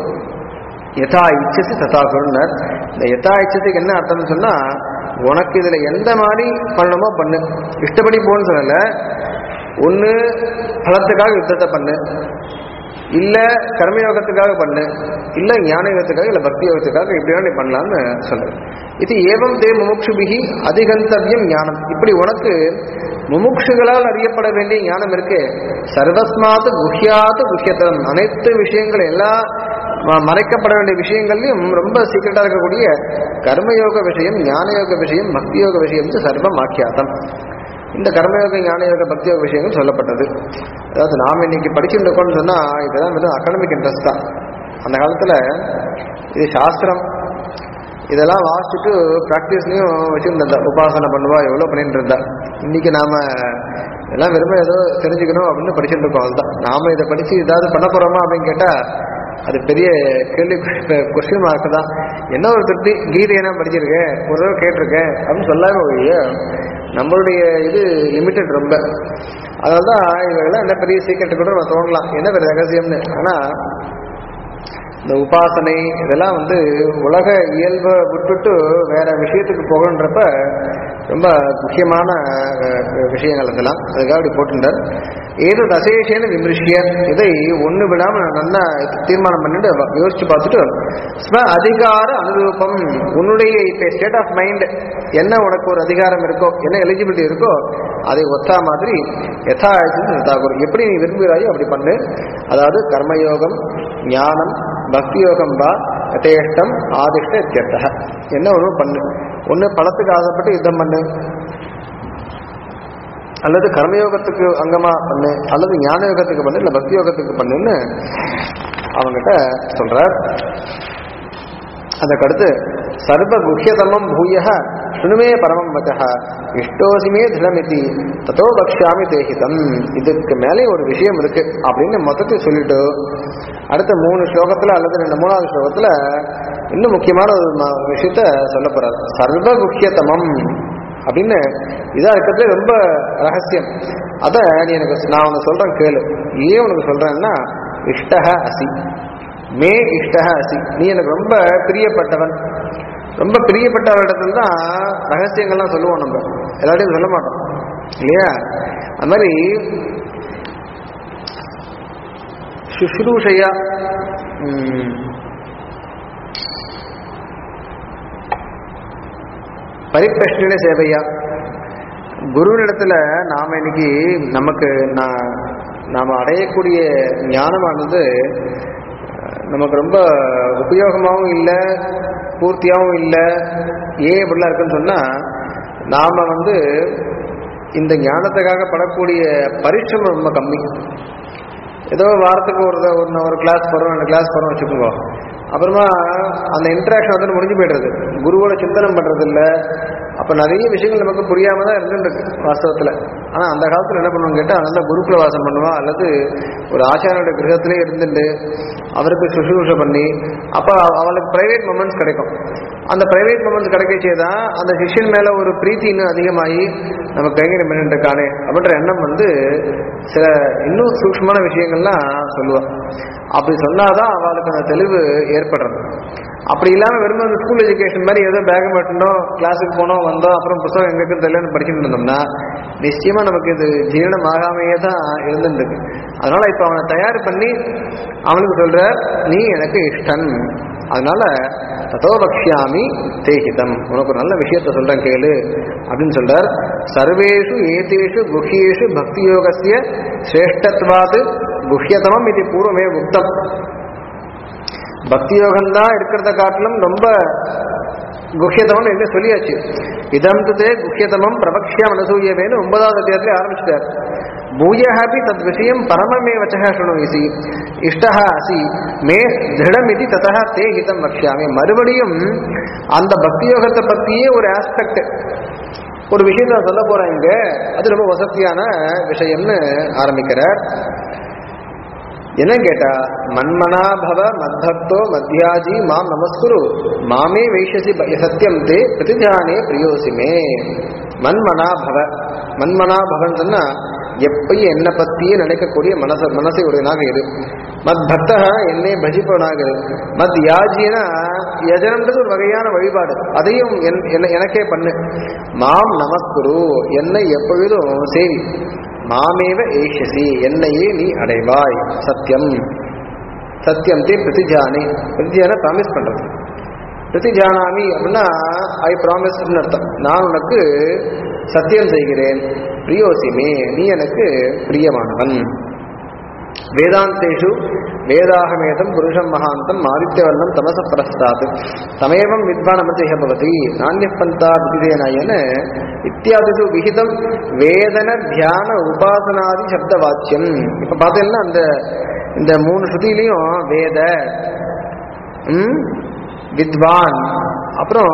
யதா இச்சசி ததா குருனர் இந்த யதா இச்சத்துக்கு என்ன அர்த்தம்னு சொன்னா உனக்கு இதுல எந்த மாதிரி பண்ணணுமோ பண்ணு இஷ்டப்படி போன்னு சொல்லல ஒண்ணு பலத்துக்காக யுத்தத்தை பண்ணு இல்ல கர்மயோகத்துக்காக பண்ணு இல்ல ஞான யோகத்துக்காக இல்ல பக்தி யோகத்துக்காக இப்படி வேணா நீ பண்ணலாம்னு சொல்றது இது ஏவம் தே முமுட்சுபிகி அதிகந்தவியம் ஞானம் இப்படி உனக்கு முமுட்சுகளால் அறியப்பட வேண்டிய ஞானம் இருக்கு சர்வஸ்மாத் குஹ்யாத் குஹ்யத்தரம் அனைத்து விஷயங்கள் எல்லா ம- மறைக்கப்பட வேண்டிய விஷயங்கள்லயும் ரொம்ப சீக்கிரட்டா இருக்கக்கூடிய கர்மயோக விஷயம் ஞானயோக விஷயம் பக்தி யோக விஷயம் சர்வம் ஆக்கியாத்தம் இந்த கர்மயோக ஞானயோக பக்தி யோக விஷயங்கள் சொல்லப்பட்டது அதாவது நாம் இன்னைக்கு படிச்சுட்டு இருக்கோம்னு சொன்னா இதெல்லாம் வெறும் அகாடமிக் இன்ட்ரெஸ்ட் தான் அந்த காலத்துல இது சாஸ்திரம் இதெல்லாம் வாசிச்சுட்டு ப்ராக்டிஸ்லையும் வச்சுருந்தா உபாசனை பண்ணுவா எவ்வளோ பண்ணிட்டு இருந்தா இன்னைக்கு நாம எல்லாம் வெறுமை ஏதோ தெரிஞ்சுக்கணும் அப்படின்னு படிச்சுட்டு இருக்கோம் அதுதான் நாம இதை படிச்சு ஏதாவது பண்ண போறோமா அப்படின்னு கேட்டா அது பெரிய கேள்வி கொஸ்டின் மார்க் தான் என்ன ஒரு திருப்தி கீதை என்ன படிச்சிருக்கேன் ஒரு தடவை கேட்டிருக்கேன் அப்படின்னு சொல்லாம ஒழிய நம்மளுடைய இது லிமிட்டட் ரொம்ப அதனால தான் இவங்கெல்லாம் என்ன பெரிய சீக்கிரட்டு கூட நம்ம தோணலாம் என்ன பெரிய ரகசியம்னு ஆனா இந்த உபாசனை இதெல்லாம் வந்து உலக இயல்பை விட்டுட்டு வேற விஷயத்துக்கு போகணுன்றப்ப ரொம்ப முக்கியமான அஹ், விஷயங்கள் இதெல்லாம் அதுக்காக அப்படி போட்டுட்டார் ஏதோ தசேஷேன விமர்சிய இதை ஒண்ணு விடாம நான் நல்லா தீர்மானம் பண்ணிட்டு வ- யோசிச்சு பார்த்துட்டு ஸ்வ அதிகார அனுரூபம் உன்னுடைய இப்ப ஸ்டேட் ஆஃப் மைண்ட் என்ன உனக்கு ஒரு அதிகாரம் இருக்கோ என்ன எலிஜிபிலிட்டி இருக்கோ அதை ஒத்தா மாதிரி யதா யதாகுரு எப்படி நீ விரும்புகிறாயோ அப்படி பண்ணு அதாவது கர்மயோகம் ஞானம் பக்தி யோகம் வா யதேஷ்டம் ஆதிஷ்ட இத்தியர்த்தக என்ன ஒன்று பண்ணு ஒன்று பணத்துக்கு ஆசைப்பட்டு யுத்தம் பண்ணு அல்லது கர்மயோகத்துக்கு அங்கமா பண்ணு அல்லது ஞான யோகத்துக்கு பண்ணு இல்லை பக்தி யோகத்துக்கு பண்ணுன்னு அவங்கிட்ட சொல்றார் அதற்கடுத்து சர்வ குஹ்யதமம் பூய சுணுமே பரமம் வச்சக இஷ்டோசிமே திருடமிதி தத்தோ பக்ஷாமி தேகிதம் இதுக்கு மேலே ஒரு விஷயம் இருக்கு அப்படின்னு மொத்தத்தை சொல்லிட்டு அடுத்த மூணு ஸ்லோகத்துல அல்லது ரெண்டு மூணாவது ஸ்லோகத்துல இன்னும் முக்கியமான ஒரு ம- விஷயத்த சொல்ல போறார் சர்வ குஹ்யதமம் அப்படின்னு இதா இருக்கிறது ரொம்ப ரகசியம் அத நீ எனக்கு நான் உனக்கு சொல்றேன் கேளு ஏன் உனக்கு சொல்றேன்னா இஷ்டக அசி மே இஷ்டக அசி நீ எனக்கு ரொம்ப பிரியப்பட்டவன் ரொம்ப பிரியப்பட்டவரிடத்துல தான் ரகசியங்கள்லாம் சொல்லுவோம் நம்ம எல்லாரையும் சொல்ல மாட்டோம் இல்லையா அது மாதிரி சுஷ்ரூஷையா ம், பரிப்பிரஷ்ன சேவையா குருவினிடத்துல நாம இன்னைக்கு நமக்கு நான் நாம அடையக்கூடிய ஞானமானது அஹ், நமக்கு ரொம்ப உபயோகமாகவும் இல்லை பூர்த்தியாகவும் இல்லை ஏன் இப்படிலாம் இருக்குன்னு சொன்னா நாம வந்து இந்த ஞானத்துக்காக படக்கூடிய பரிசிரமம் ரொம்ப கம்மி ஏதோ வாரத்துக்கு ஒரு த- ஒன்று ஒரு கிளாஸ் போகிறோம் ரெண்டு கிளாஸ் போகிறோம் வச்சுக்கோங்க அப்புறமா அந்த இன்ட்ராக்ஷன் வந்து முடிஞ்சு போய்டுறது குருவோட சிந்தனம் பண்ணுறது இல்லை அப்ப நிறைய விஷயங்கள் நமக்கு புரியாம தான் இருந்துருக்கு வாஸ்தவத்துல ஆனா அந்த காலத்துல என்ன பண்ணுவாங்க கேட்டா நல்ல குருகுல வாசம் பண்ணுவா அல்லது ஒரு ஆச்சாரியோட கிரகத்திலே இருந்துட்டு அவருக்கு சுசுரூஷ பண்ணி அப்ப அவளுக்கு பிரைவேட் மொமெண்ட்ஸ் கிடைக்கும் அந்த பிரைவேட் மொமெண்ட்ஸ் கிடைக்கச்சே தான் அந்த சிஷ்யன் மேல ஒரு பிரீத்தி இன்னும் அதிகமாகி நம்ம கைங்கரியம் பண்ணிட்டு இருக்கானே அப்படின்ற எண்ணம் வந்து சில இன்னும் சூக்ஷ்மமான விஷயங்கள்லாம் சொல்லுவா அப்படி சொன்னாதான் அவளுக்கு அந்த தெளிவு ஏற்படுறது அப்படி இல்லாம வெறும் அந்த ஸ்கூல் எஜுகேஷன் மாதிரி ஏதோ பேக் மாட்டோம் கிளாஸுக்கு போனோம் வந்தோம் அப்புறம் புத்தகம் எங்க இருக்குன்னு தெரியலன்னு படிச்சுட்டு இருந்தோம்னா நிச்சயமா நமக்கு இது ஜீரணம் ஆகாமையே தான் இருந்துருக்கு அதனால இப்ப அவனை தயார் பண்ணி அவனுக்கு சொல்ற நீ எனக்கு இஷ்டன் அதனால ததோ பக்ஷாமி தேகிதம் உனக்கு ஒரு நல்ல விஷயத்த சொல்றேன் கேளு அப்படின்னு சொல்றார் சர்வேஷு ஏதேஷு குஹ்யேஷு பக்தி யோகசிய சிரேஷ்டத்வாது குஹ்யதமம் இது பூர்வமே உக்தம் பக்தி யோகம் தான் இருக்கிறத காட்டிலும் ரொம்ப குஹ்யதமம் என்று சொல்லியாச்சு இதம் தே குஹ்யதமம் பிரபக்ஷியா மனசூயவேன்னு ஒன்பதாவது அத்தியாயத்திலே ஆரம்பிச்சிட்டார் பூயஹாபி தத் விஷயம் பரமமேவச்ச சுணுவிசி இஷ்டா அசி மே திருடமிதி ததா தே ஹிதம் வக்ஷாமி மறுபடியும் அந்த பக்தி யோகத்தை பத்தியே ஒரு ஆஸ்பெக்ட் ஒரு விஷயத்தை நான் சொல்ல போறேன் இங்க அது ரொம்ப வசதியான விஷயம்னு ஆரம்பிக்கிறார் என்ன கேட்டா மன்மனா பவ மத்பக்தோ மத்தியாஜி மாம் நமஸ்குரு மாமே வைஷசி ப- சத்தியம் தே பிரதிஜானே பிரியோசிமே மன்மனா பவ மன்மனா பவன் சொன்னா எப்பயும் என்னை பத்தியே நினைக்கக்கூடிய மனச மனசை உடையனாக இரு மத் பக்தக என்னை பஜிப்பவனாக இரு மத் யாஜினா யஜனம்ன்றது ஒரு வகையான வழிபாடு அதையும் என்- என்னை- எனக்கே பண்ணு மாம் நமஸ்குரு என்னை எப்பொழுதும் சேவி மாமேவ ஏஷசி என்னையே நீ அடைவாய் சத்தியம் சத்தியம் தே பிரதிஜானி பிரதிஜான ப்ராமிஸ் பண்றது பிரதிஜானாமி அப்படின்னா ஐ ப்ராமிஸ் அர்த்தம் நான் உனக்கு சத்தியம் செய்கிறேன் பிரியோசிமே நீ எனக்கு பிரியமானவன் வேதாந்தேஷு வேதாகமேதம் புருஷம் மகாந்தம் ஆதித்யவர்ணம் தமச பிரஸ்தாத் தமேவம் வித்வான் அமிர்தேக பவதி நானியப்பந்தா விதிதேனாயன இத்தியாதிசு விகிதம் வேதன தியான உபாசனாதி சப்த வாக்கியம் இப்ப பார்த்தீங்கன்னா அந்த இந்த மூணு ஸ்ருதியிலையும் வேத ம், வித்வான் அப்புறம்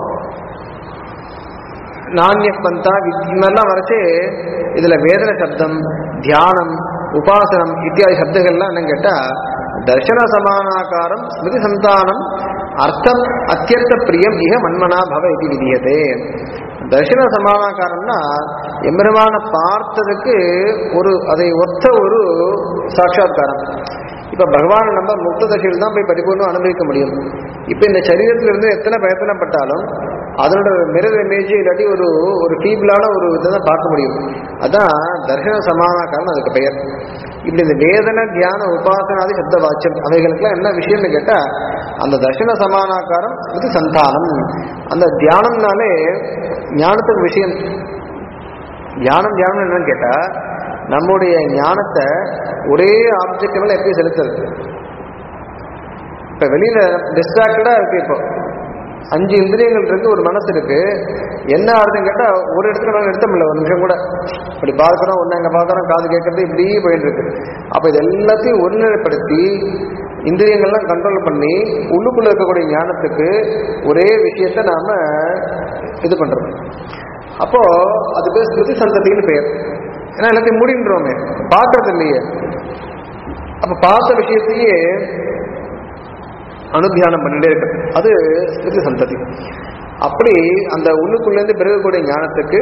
நானிய பந்தா இதெல்லாம் வரைச்சு இதுல வேதன சப்தம் தியானம் உபாசனம் இத்தியாதி சப்தங்கள்லாம் என்னன்னு கேட்டா தர்சன சமானாகாரம் ஸ்மிருதி சந்தானம் அர்த்தம் அத்தியர்த்த பிரியம் இக மன்மனா பவ இது விதியதே தர்சன சமானாகாரம்னா எம்பெருமான பார்த்ததுக்கு ஒரு அதை ஒத்த ஒரு சாட்சாத்காரம் இப்ப பகவானை நம்ம முக்த தசையில் தான் போய் பரிபூர்ணம் அனுபவிக்க முடியும் இப்ப இந்த சரீரத்துல இருந்து எத்தனை பிரயத்தனப்பட்டாலும் அதனோட மிரர் இமேஜ் இல்லாட்டி ஒரு ஒரு ஃபீபிளான ஒரு இதை தான் பார்க்க முடியும் அதான் தர்சன சமானாக்காரன் அதுக்கு பெயர் இப்படி இந்த வேதன தியான உபாசனாதி சப்த வாச்சம் அவைகளுக்கெல்லாம் என்ன விஷயம்னு கேட்டா அந்த தர்சன சமானாக்காரம் இது சந்தானம் அந்த தியானம்னாலே ஞானத்துக்கு விஷயம் தியானம் தியானம் என்னன்னு கேட்டா நம்முடைய ஞானத்தை ஒரே ஆப்ஜெக்ட் மேல எப்படி செலுத்துறது இப்ப வெளியில டிஸ்ட்ராக்டடா இருக்கு இப்போ அஞ்சு இந்திரியங்கள் இருக்கு ஒரு மனசு இருக்கு என்ன ஆகுதுன்னு கேட்டா ஒரு இடத்துல மேல நிறுத்த முடியல ஒரு நிமிஷம் கூட இப்படி பார்க்கறோம் ஒண்ணு அங்க பார்க்கறோம் காது கேட்கறது இப்படி போயிட்டு இருக்கு அப்ப இது எல்லாத்தையும் ஒருநிலைப்படுத்தி இந்திரியங்கள்லாம் கண்ட்ரோல் பண்ணி உள்ளுக்குள்ள இருக்கக்கூடிய ஞானத்துக்கு ஒரே விஷயத்த நாம இது பண்றோம் அப்போ அது பேர் ஸ்மிருதி சந்ததின்னு பெயர் ஏன்னா எல்லாத்தையும் மூடின்றோமே பார்க்கறது இல்லையே அப்ப பார்த்த விஷயத்தையே அனுத்தியானம் பண்ணிட்டே இருக்கு அது ஸ்மிருதி சந்ததி அப்படி அந்த உள்ளுக்குள்ளேருந்து பிறகக்கூடிய ஞானத்துக்கு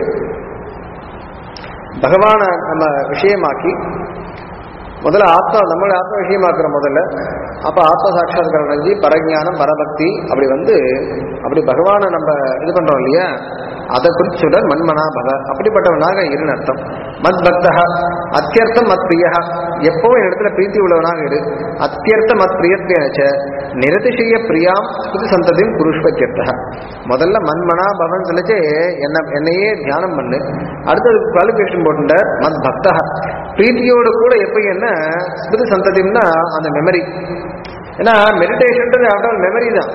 பகவானை நம்ம விஷயமாக்கி முதல்ல ஆத்மா நம்மளை ஆத்ம விஷயமாக்குற முதல்ல அப்ப ஆத்ம சாட்சாத்காரம் அடைஞ்சு பரஞானம் பரபக்தி அப்படி வந்து அப்படி பகவானை நம்ம இது பண்றோம் இல்லையா அதை குறித்து சொல்ற மண்மனா பக அப்படிப்பட்டவனாக இருன்னு அர்த்தம் மத் பக்தா அத்தியர்த்தம் மத் பிரியா எப்பவும் இடத்துல பிரீத்தி உள்ளவனாக இரு அத்தியர்த்த மத் பிரியத்தேனச்ச நிரதிசய பிரியாம் ஸ்துதி சந்ததியும் புருஷ்பத்தியர்த்த முதல்ல மண்மனா பவன் சொல்லிச்சு என்ன என்னையே தியானம் பண்ணு அடுத்தது குவாலிஃபிகேஷன் போட்டுட்ட மத் பக்தா பிரீத்தியோடு கூட எப்ப என்ன ஸ்மிருதி சந்ததின்னா அந்த மெமரி ஏன்னா மெடிடேஷன்ன்றது ஆஃப்டர் மெமரி தான்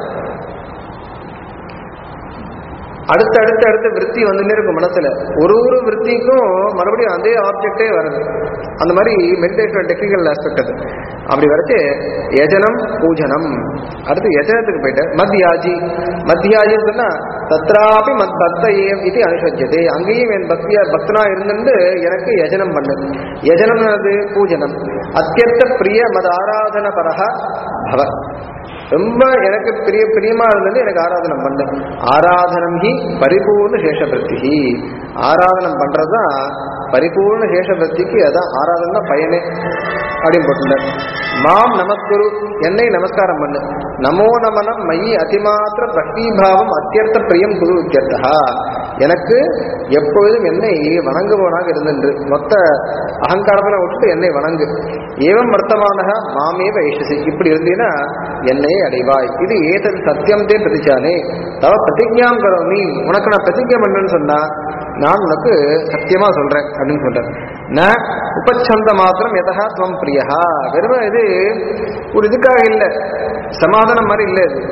அடுத்து அடுத்து அடுத்து விற்பி வந்துட்டே இருக்கும் மனசுல ஒரு ஒரு விற்பிக்கும் மறுபடியும் அதே ஆப்ஜெக்டே வருது அந்த மாதிரி மெடிடேஷன் டெக்னிக்கல் ஆஸ்பெக்ட் அது அப்படி வரைச்சு யஜனம் பூஜனம் அடுத்து யஜனத்துக்கு போயிட்டு மத்தியாஜி மத்தியாஜின்னு சொன்னா தத்ராபி மத் பக்த ஏவ் இது அனுசஜ்யதே அங்கேயும் என் பக்திய பக்தனா இருந்துட்டு எனக்கு யஜனம் பண்ணு யஜனம் அது பூஜனம் அத்தியர்த்த பிரிய மத ஆராதன பரக பவ ரொம்ப எனக்கு பிரிய பிரியமா இருந்தது எனக்கு ஆராதனம் பண்ணு ஆராதனம் ஹி பரிபூர்ண சேஷபக்தி ஆராதனம் பண்றதுதான் பரிபூர்ண சேஷபக்திக்கு அதான் ஆராதனை பயனே அப்படின்னு போட்டுட்டார் மாம் நமஸ்குரு என்னை நமஸ்காரம் பண்ணு நமோ நமனம் மயி அதிமாத்திர பக்திபாவம் அத்தியர்த்த பிரியம் குரு இத்தியர்த்தா எனக்கு எப்பொழுதும் என்னை வணங்குபவனாக இருந்தென்று மொத்த அகங்காரத்தில் விட்டுட்டு என்னை வணங்கு ஏவம் வர்த்தமானக மாமேவ ஐஷசி இப்படி இருந்தீங்கன்னா என்னையே அடைவாய் இது ஏதது சத்தியம் தே பிரதிச்சானே தவ பிரதிஜாம் கரோமி உனக்கு நான் பிரதிஜை பண்றேன்னு சொன்னா நான் உனக்கு சத்தியமா சொல்றேன் அப்படின்னு சொல்றேன் ந உபச்சந்த மாத்திரம் எதா துவம் பிரியா வெறும் இது ஒரு இதுக்காக இல்லை சமாதானம் மாதிரி இல்லை இது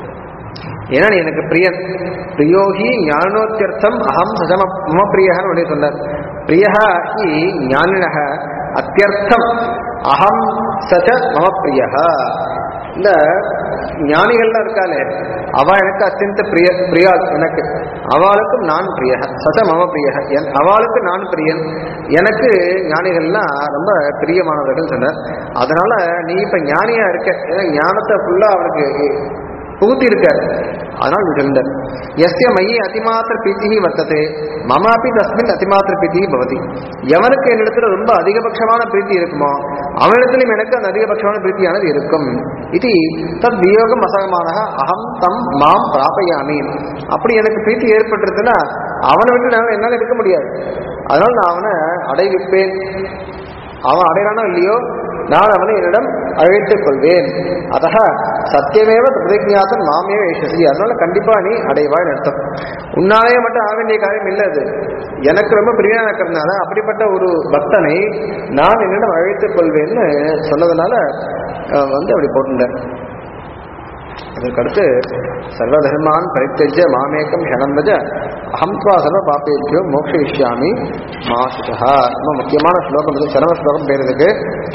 ஏன்னா நீ எனக்கு பிரியன் பிரியோகி ஞானோத்தியர்த்தம் அகம் சஜம மம பிரியகன்னு ஒன்றே சொன்னார் பிரியா ஹி ஞானினக அத்தியர்த்தம் அகம் சச்ச மம பிரியா இந்த ஞானிகள்லாம் இருக்காளே அவ எனக்கு அத்தியந்த பிரிய பிரியாள் எனக்கு அவளுக்கும் நான் பிரிய சச மம பிரிய என் அவளுக்கு நான் பிரியன் எனக்கு ஞானிகள்லாம் ரொம்ப பிரியமானவர்கள் சொன்னார் அதனால நீ இப்ப ஞானியா இருக்க ஏன்னா ஞானத்தை ஃபுல்லா அவனுக்கு புகுத்தி இருக்கார் அதனால் நிகழ்ந்தார் எஸ்ய மைய அதிமாத்திர பிரீத்தி வர்த்ததே மமாபி தஸ்மின் அதிமாத்திர பிரீத்தி பவதி எவனுக்கு என்னிடத்துல ரொம்ப அதிகபட்சமான பிரீத்தி இருக்குமோ அவனிடத்திலும் எனக்கு அந்த அதிகபட்சமான பிரீத்தியானது இருக்கும் இது தத் வியோகம் அசகமான அகம் தம் மாம் பிராபயாமி அப்படி எனக்கு பிரீத்தி ஏற்பட்டிருக்குன்னா அவனை விட்டு நான் என்னால் இருக்க முடியாது அதனால் நான் அவனை அடைவிப்பேன் அவன் அடையிறானோ இல்லையோ நான் அவனை என்னிடம் அழைத்துக் கொள்வேன் அதக சத்தியமேவ பிரதிஜாத்தன் மாமேவ ஏஷசி அதனால கண்டிப்பா நீ அடைவாய் அர்த்தம் உன்னாலேயே மட்டும் ஆக வேண்டிய காரியம் இல்லை அது எனக்கு ரொம்ப பிரியா இருக்கிறதுனால அப்படிப்பட்ட ஒரு பக்தனை நான் என்னிடம் அழைத்துக் கொள்வேன்னு சொன்னதுனால அஹ், வந்து அப்படி போட்டுட்டார் அதற்கடுத்து சர்வதர்மான் பரித்தஜ மாமேக்கம் ஹனந்தஜ அகம் துவா சர்வ பாப்பேபியோ மோக்ஷயிஷ்யாமி மாசுதா ரொம்ப முக்கியமான ஸ்லோகம் இது சரவ ஸ்லோகம் பேர் இதுக்கு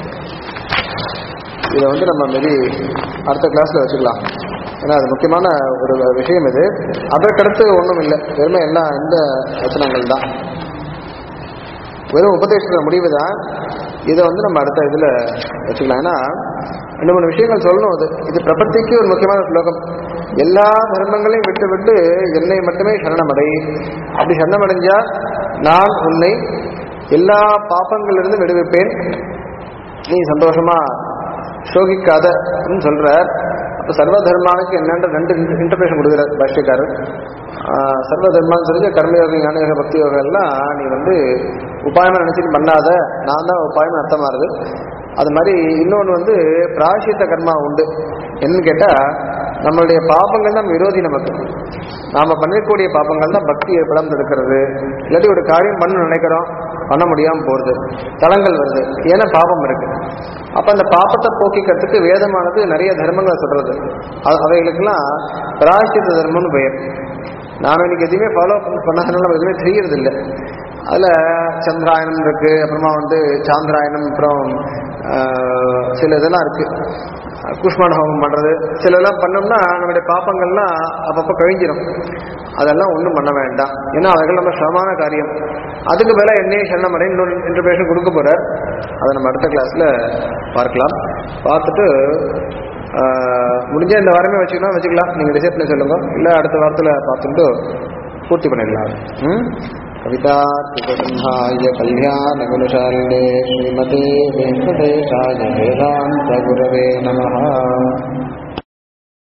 இதை வந்து நம்ம மாரி அடுத்த கிளாஸ்ல வச்சுக்கலாம் ஏன்னா அது முக்கியமான ஒரு விஷயம் இது அதற்கடுத்து ஒன்றும் இல்லை வெறுமை எல்லாம் இந்த வசனங்கள் தான் வெறும் உபதேச முடிவு தான் இதை வந்து நம்ம அடுத்த இதில் வச்சுக்கலாம் ஏன்னா ரெண்டு மூணு விஷயங்கள் சொல்லணும் அது இது பிரபத்திக்கு ஒரு முக்கியமான ஸ்லோகம் எல்லா தர்மங்களையும் விட்டு விட்டு என்னை மட்டுமே சரணமடை அப்படி சரணமடைஞ்சா நான் உன்னை எல்லா பாப்பங்களிலிருந்து விடுவிப்பேன் நீ சந்தோஷமா சோகிக்காத அப்படின்னு சொல்றார் அப்ப சர்வ தர்மானுக்கு என்னன்ற ரெண்டு இன்டர்பிரேஷன் கொடுக்குறார் பாஷ்யக்காரர் ஆஹ் சர்வ தர்மான்னு சொல்லி கர்மயோகம் ஞானயோக பக்தி யோகம் எல்லாம் நீ வந்து உபாயமா நினைச்சிட்டு பண்ணாத நான் தான் உபாயம் அர்த்தமாகுது அது மாதிரி இன்னொன்று வந்து பிராயசித்த கர்மா உண்டு என்னன்னு கேட்டா நம்மளுடைய பாபங்கள் தான் விரோதி நமக்கு நாம பண்ணக்கூடிய பாபங்கள் தான் பக்தி ஏற்படாமல் தடுக்கிறது இல்லாட்டி ஒரு காரியம் பண்ண நினைக்கிறோம் பண்ண முடியாம போறது தளங்கள் வருது ஏன்னா பாபம் இருக்கு அப்ப அந்த பாபத்தை போக்கிக்கிறதுக்கு வேதமானது நிறைய தர்மங்களை சொல்றது அ- அவைகளுக்கெல்லாம் பிராயசித்த தர்மம்னு பெயர் நாம இன்னைக்கு எதுவுமே ஃபாலோ பண்ணாதனால நம்ம எதுவுமே தெரியறது இல்லை அதுல சந்திராயணம் இருக்கு அப்புறமா வந்து சாந்திராயணம் அப்புறம் ஆஹ், சில இதெல்லாம் இருக்கு குஷ்மான ஹோமம் பண்றது சில இதெல்லாம் பண்ணோம்னா நம்மளுடைய பாப்பங்கள்லாம் அப்பப்போ கழிஞ்சிடும் அதெல்லாம் ஒன்றும் பண்ண வேண்டாம் ஏன்னா அவைகள் நம்ம சிரமமான காரியம் அதுக்கு மேல என்னையே சரணமடை இன்னொரு இன்டர்பிரேஷன் கொடுக்க போறார் அதை நம்ம அடுத்த கிளாஸ்ல பார்க்கலாம் பார்த்துட்டு ஆஹ், முடிஞ்ச இந்த வாரமே வச்சுக்கலாம் வச்சுக்கலாம் நீங்க டிசைட் பண்ணி சொல்லுங்க இல்ல அடுத்த வாரத்துல பார்த்துட்டு பூர்த்தி பண்ணிடலாம் ம் कवितार्तिकसंहाय कल्याणगुणशालिने श्रीमते वेङ्कटेशाय वेदान्तगुरवे नमः